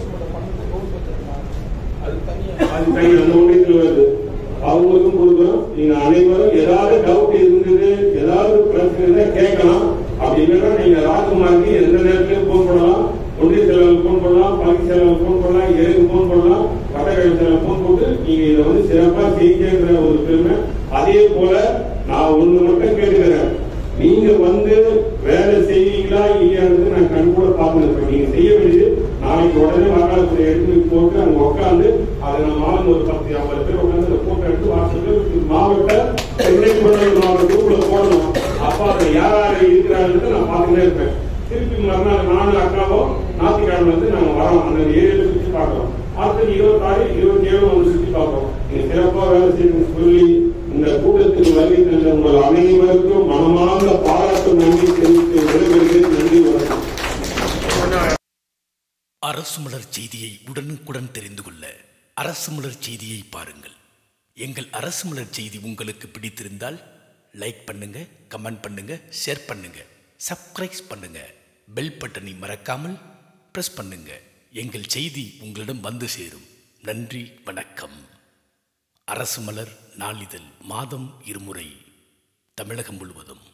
அது தனி அந்த ஒன்றியத்தில் வருது அவங்களுக்கும் கொடுக்கணும் நீங்க அனைவரும் ஏதாவது டவுட் இருந்தது ஏதாவது பிரச்சனை இருந்தா கேட்கலாம் அப்படி இல்லைன்னா நீங்க ராஜ்குமாருக்கு எந்த நேரத்திலும் போன் பண்ணலாம் ஒன்றிய செயலாளர் போன் பண்ணலாம் பகுதி செயலாளர் போன் பண்ணலாம் ஏழுக்கு போன் பண்ணலாம் வட்டக்கழக செயலாளர் போன் போட்டு நீங்க இதை வந்து சிறப்பா செய்யுங்கிற ஒரு பெருமை அதே போல நான் ஒண்ணு மட்டும் கேட்டுக்கிறேன் நீங்க வந்து வேலை செய்வீங்களா இல்லையான்றது நான் கண் கூட பார்க்கணும் இப்ப நீங்க செய்ய அதை நம்ம ஆளுங்க ஒரு பத்து ஐம்பது பேர் உட்காந்து அந்த போட்டோ எடுத்து வாட்ஸ்அப்ல மாவட்ட சென்னை புறநகர் மாவட்ட குரூப்ல போடணும் அப்ப அதை யார் யார் இருக்கிறாங்கன்னு நான் பார்த்துட்டே இருப்பேன் திருப்பி மறுநாள் நானும் அக்காவும் ஞாயிற்றுக்கிழமை வந்து நாங்க வரோம் அந்த ஏரியால சுத்தி பார்க்கிறோம் அடுத்து இருபத்தாறு இருபத்தி ஏழு வந்து சுத்தி பார்க்கிறோம் நீங்க சிறப்பா வேலை செய்யணும்னு சொல்லி இந்த கூட்டத்துக்கு வருகை தந்த உங்கள் அனைவருக்கும் மனமார்ந்த பாராட்டு நன்றி தெரிவித்து விடைபெறுகிறேன் நன்றி வணக்கம் அரசு மலர் செய்தியை உடனுக்குடன் தெரிந்து கொள்ள அரசு மலர் செய்தியை பாருங்கள் எங்கள் அரசு மலர் செய்தி உங்களுக்கு பிடித்திருந்தால் லைக் பண்ணுங்க கமெண்ட் பண்ணுங்க ஷேர் பண்ணுங்க சப்ஸ்கிரைப் பண்ணுங்க பெல் பட்டனை மறக்காமல் பிரஸ் பண்ணுங்க எங்கள் செய்தி உங்களிடம் வந்து சேரும் நன்றி வணக்கம் அரசு மலர் நாளிதழ் மாதம் இருமுறை தமிழகம் முழுவதும்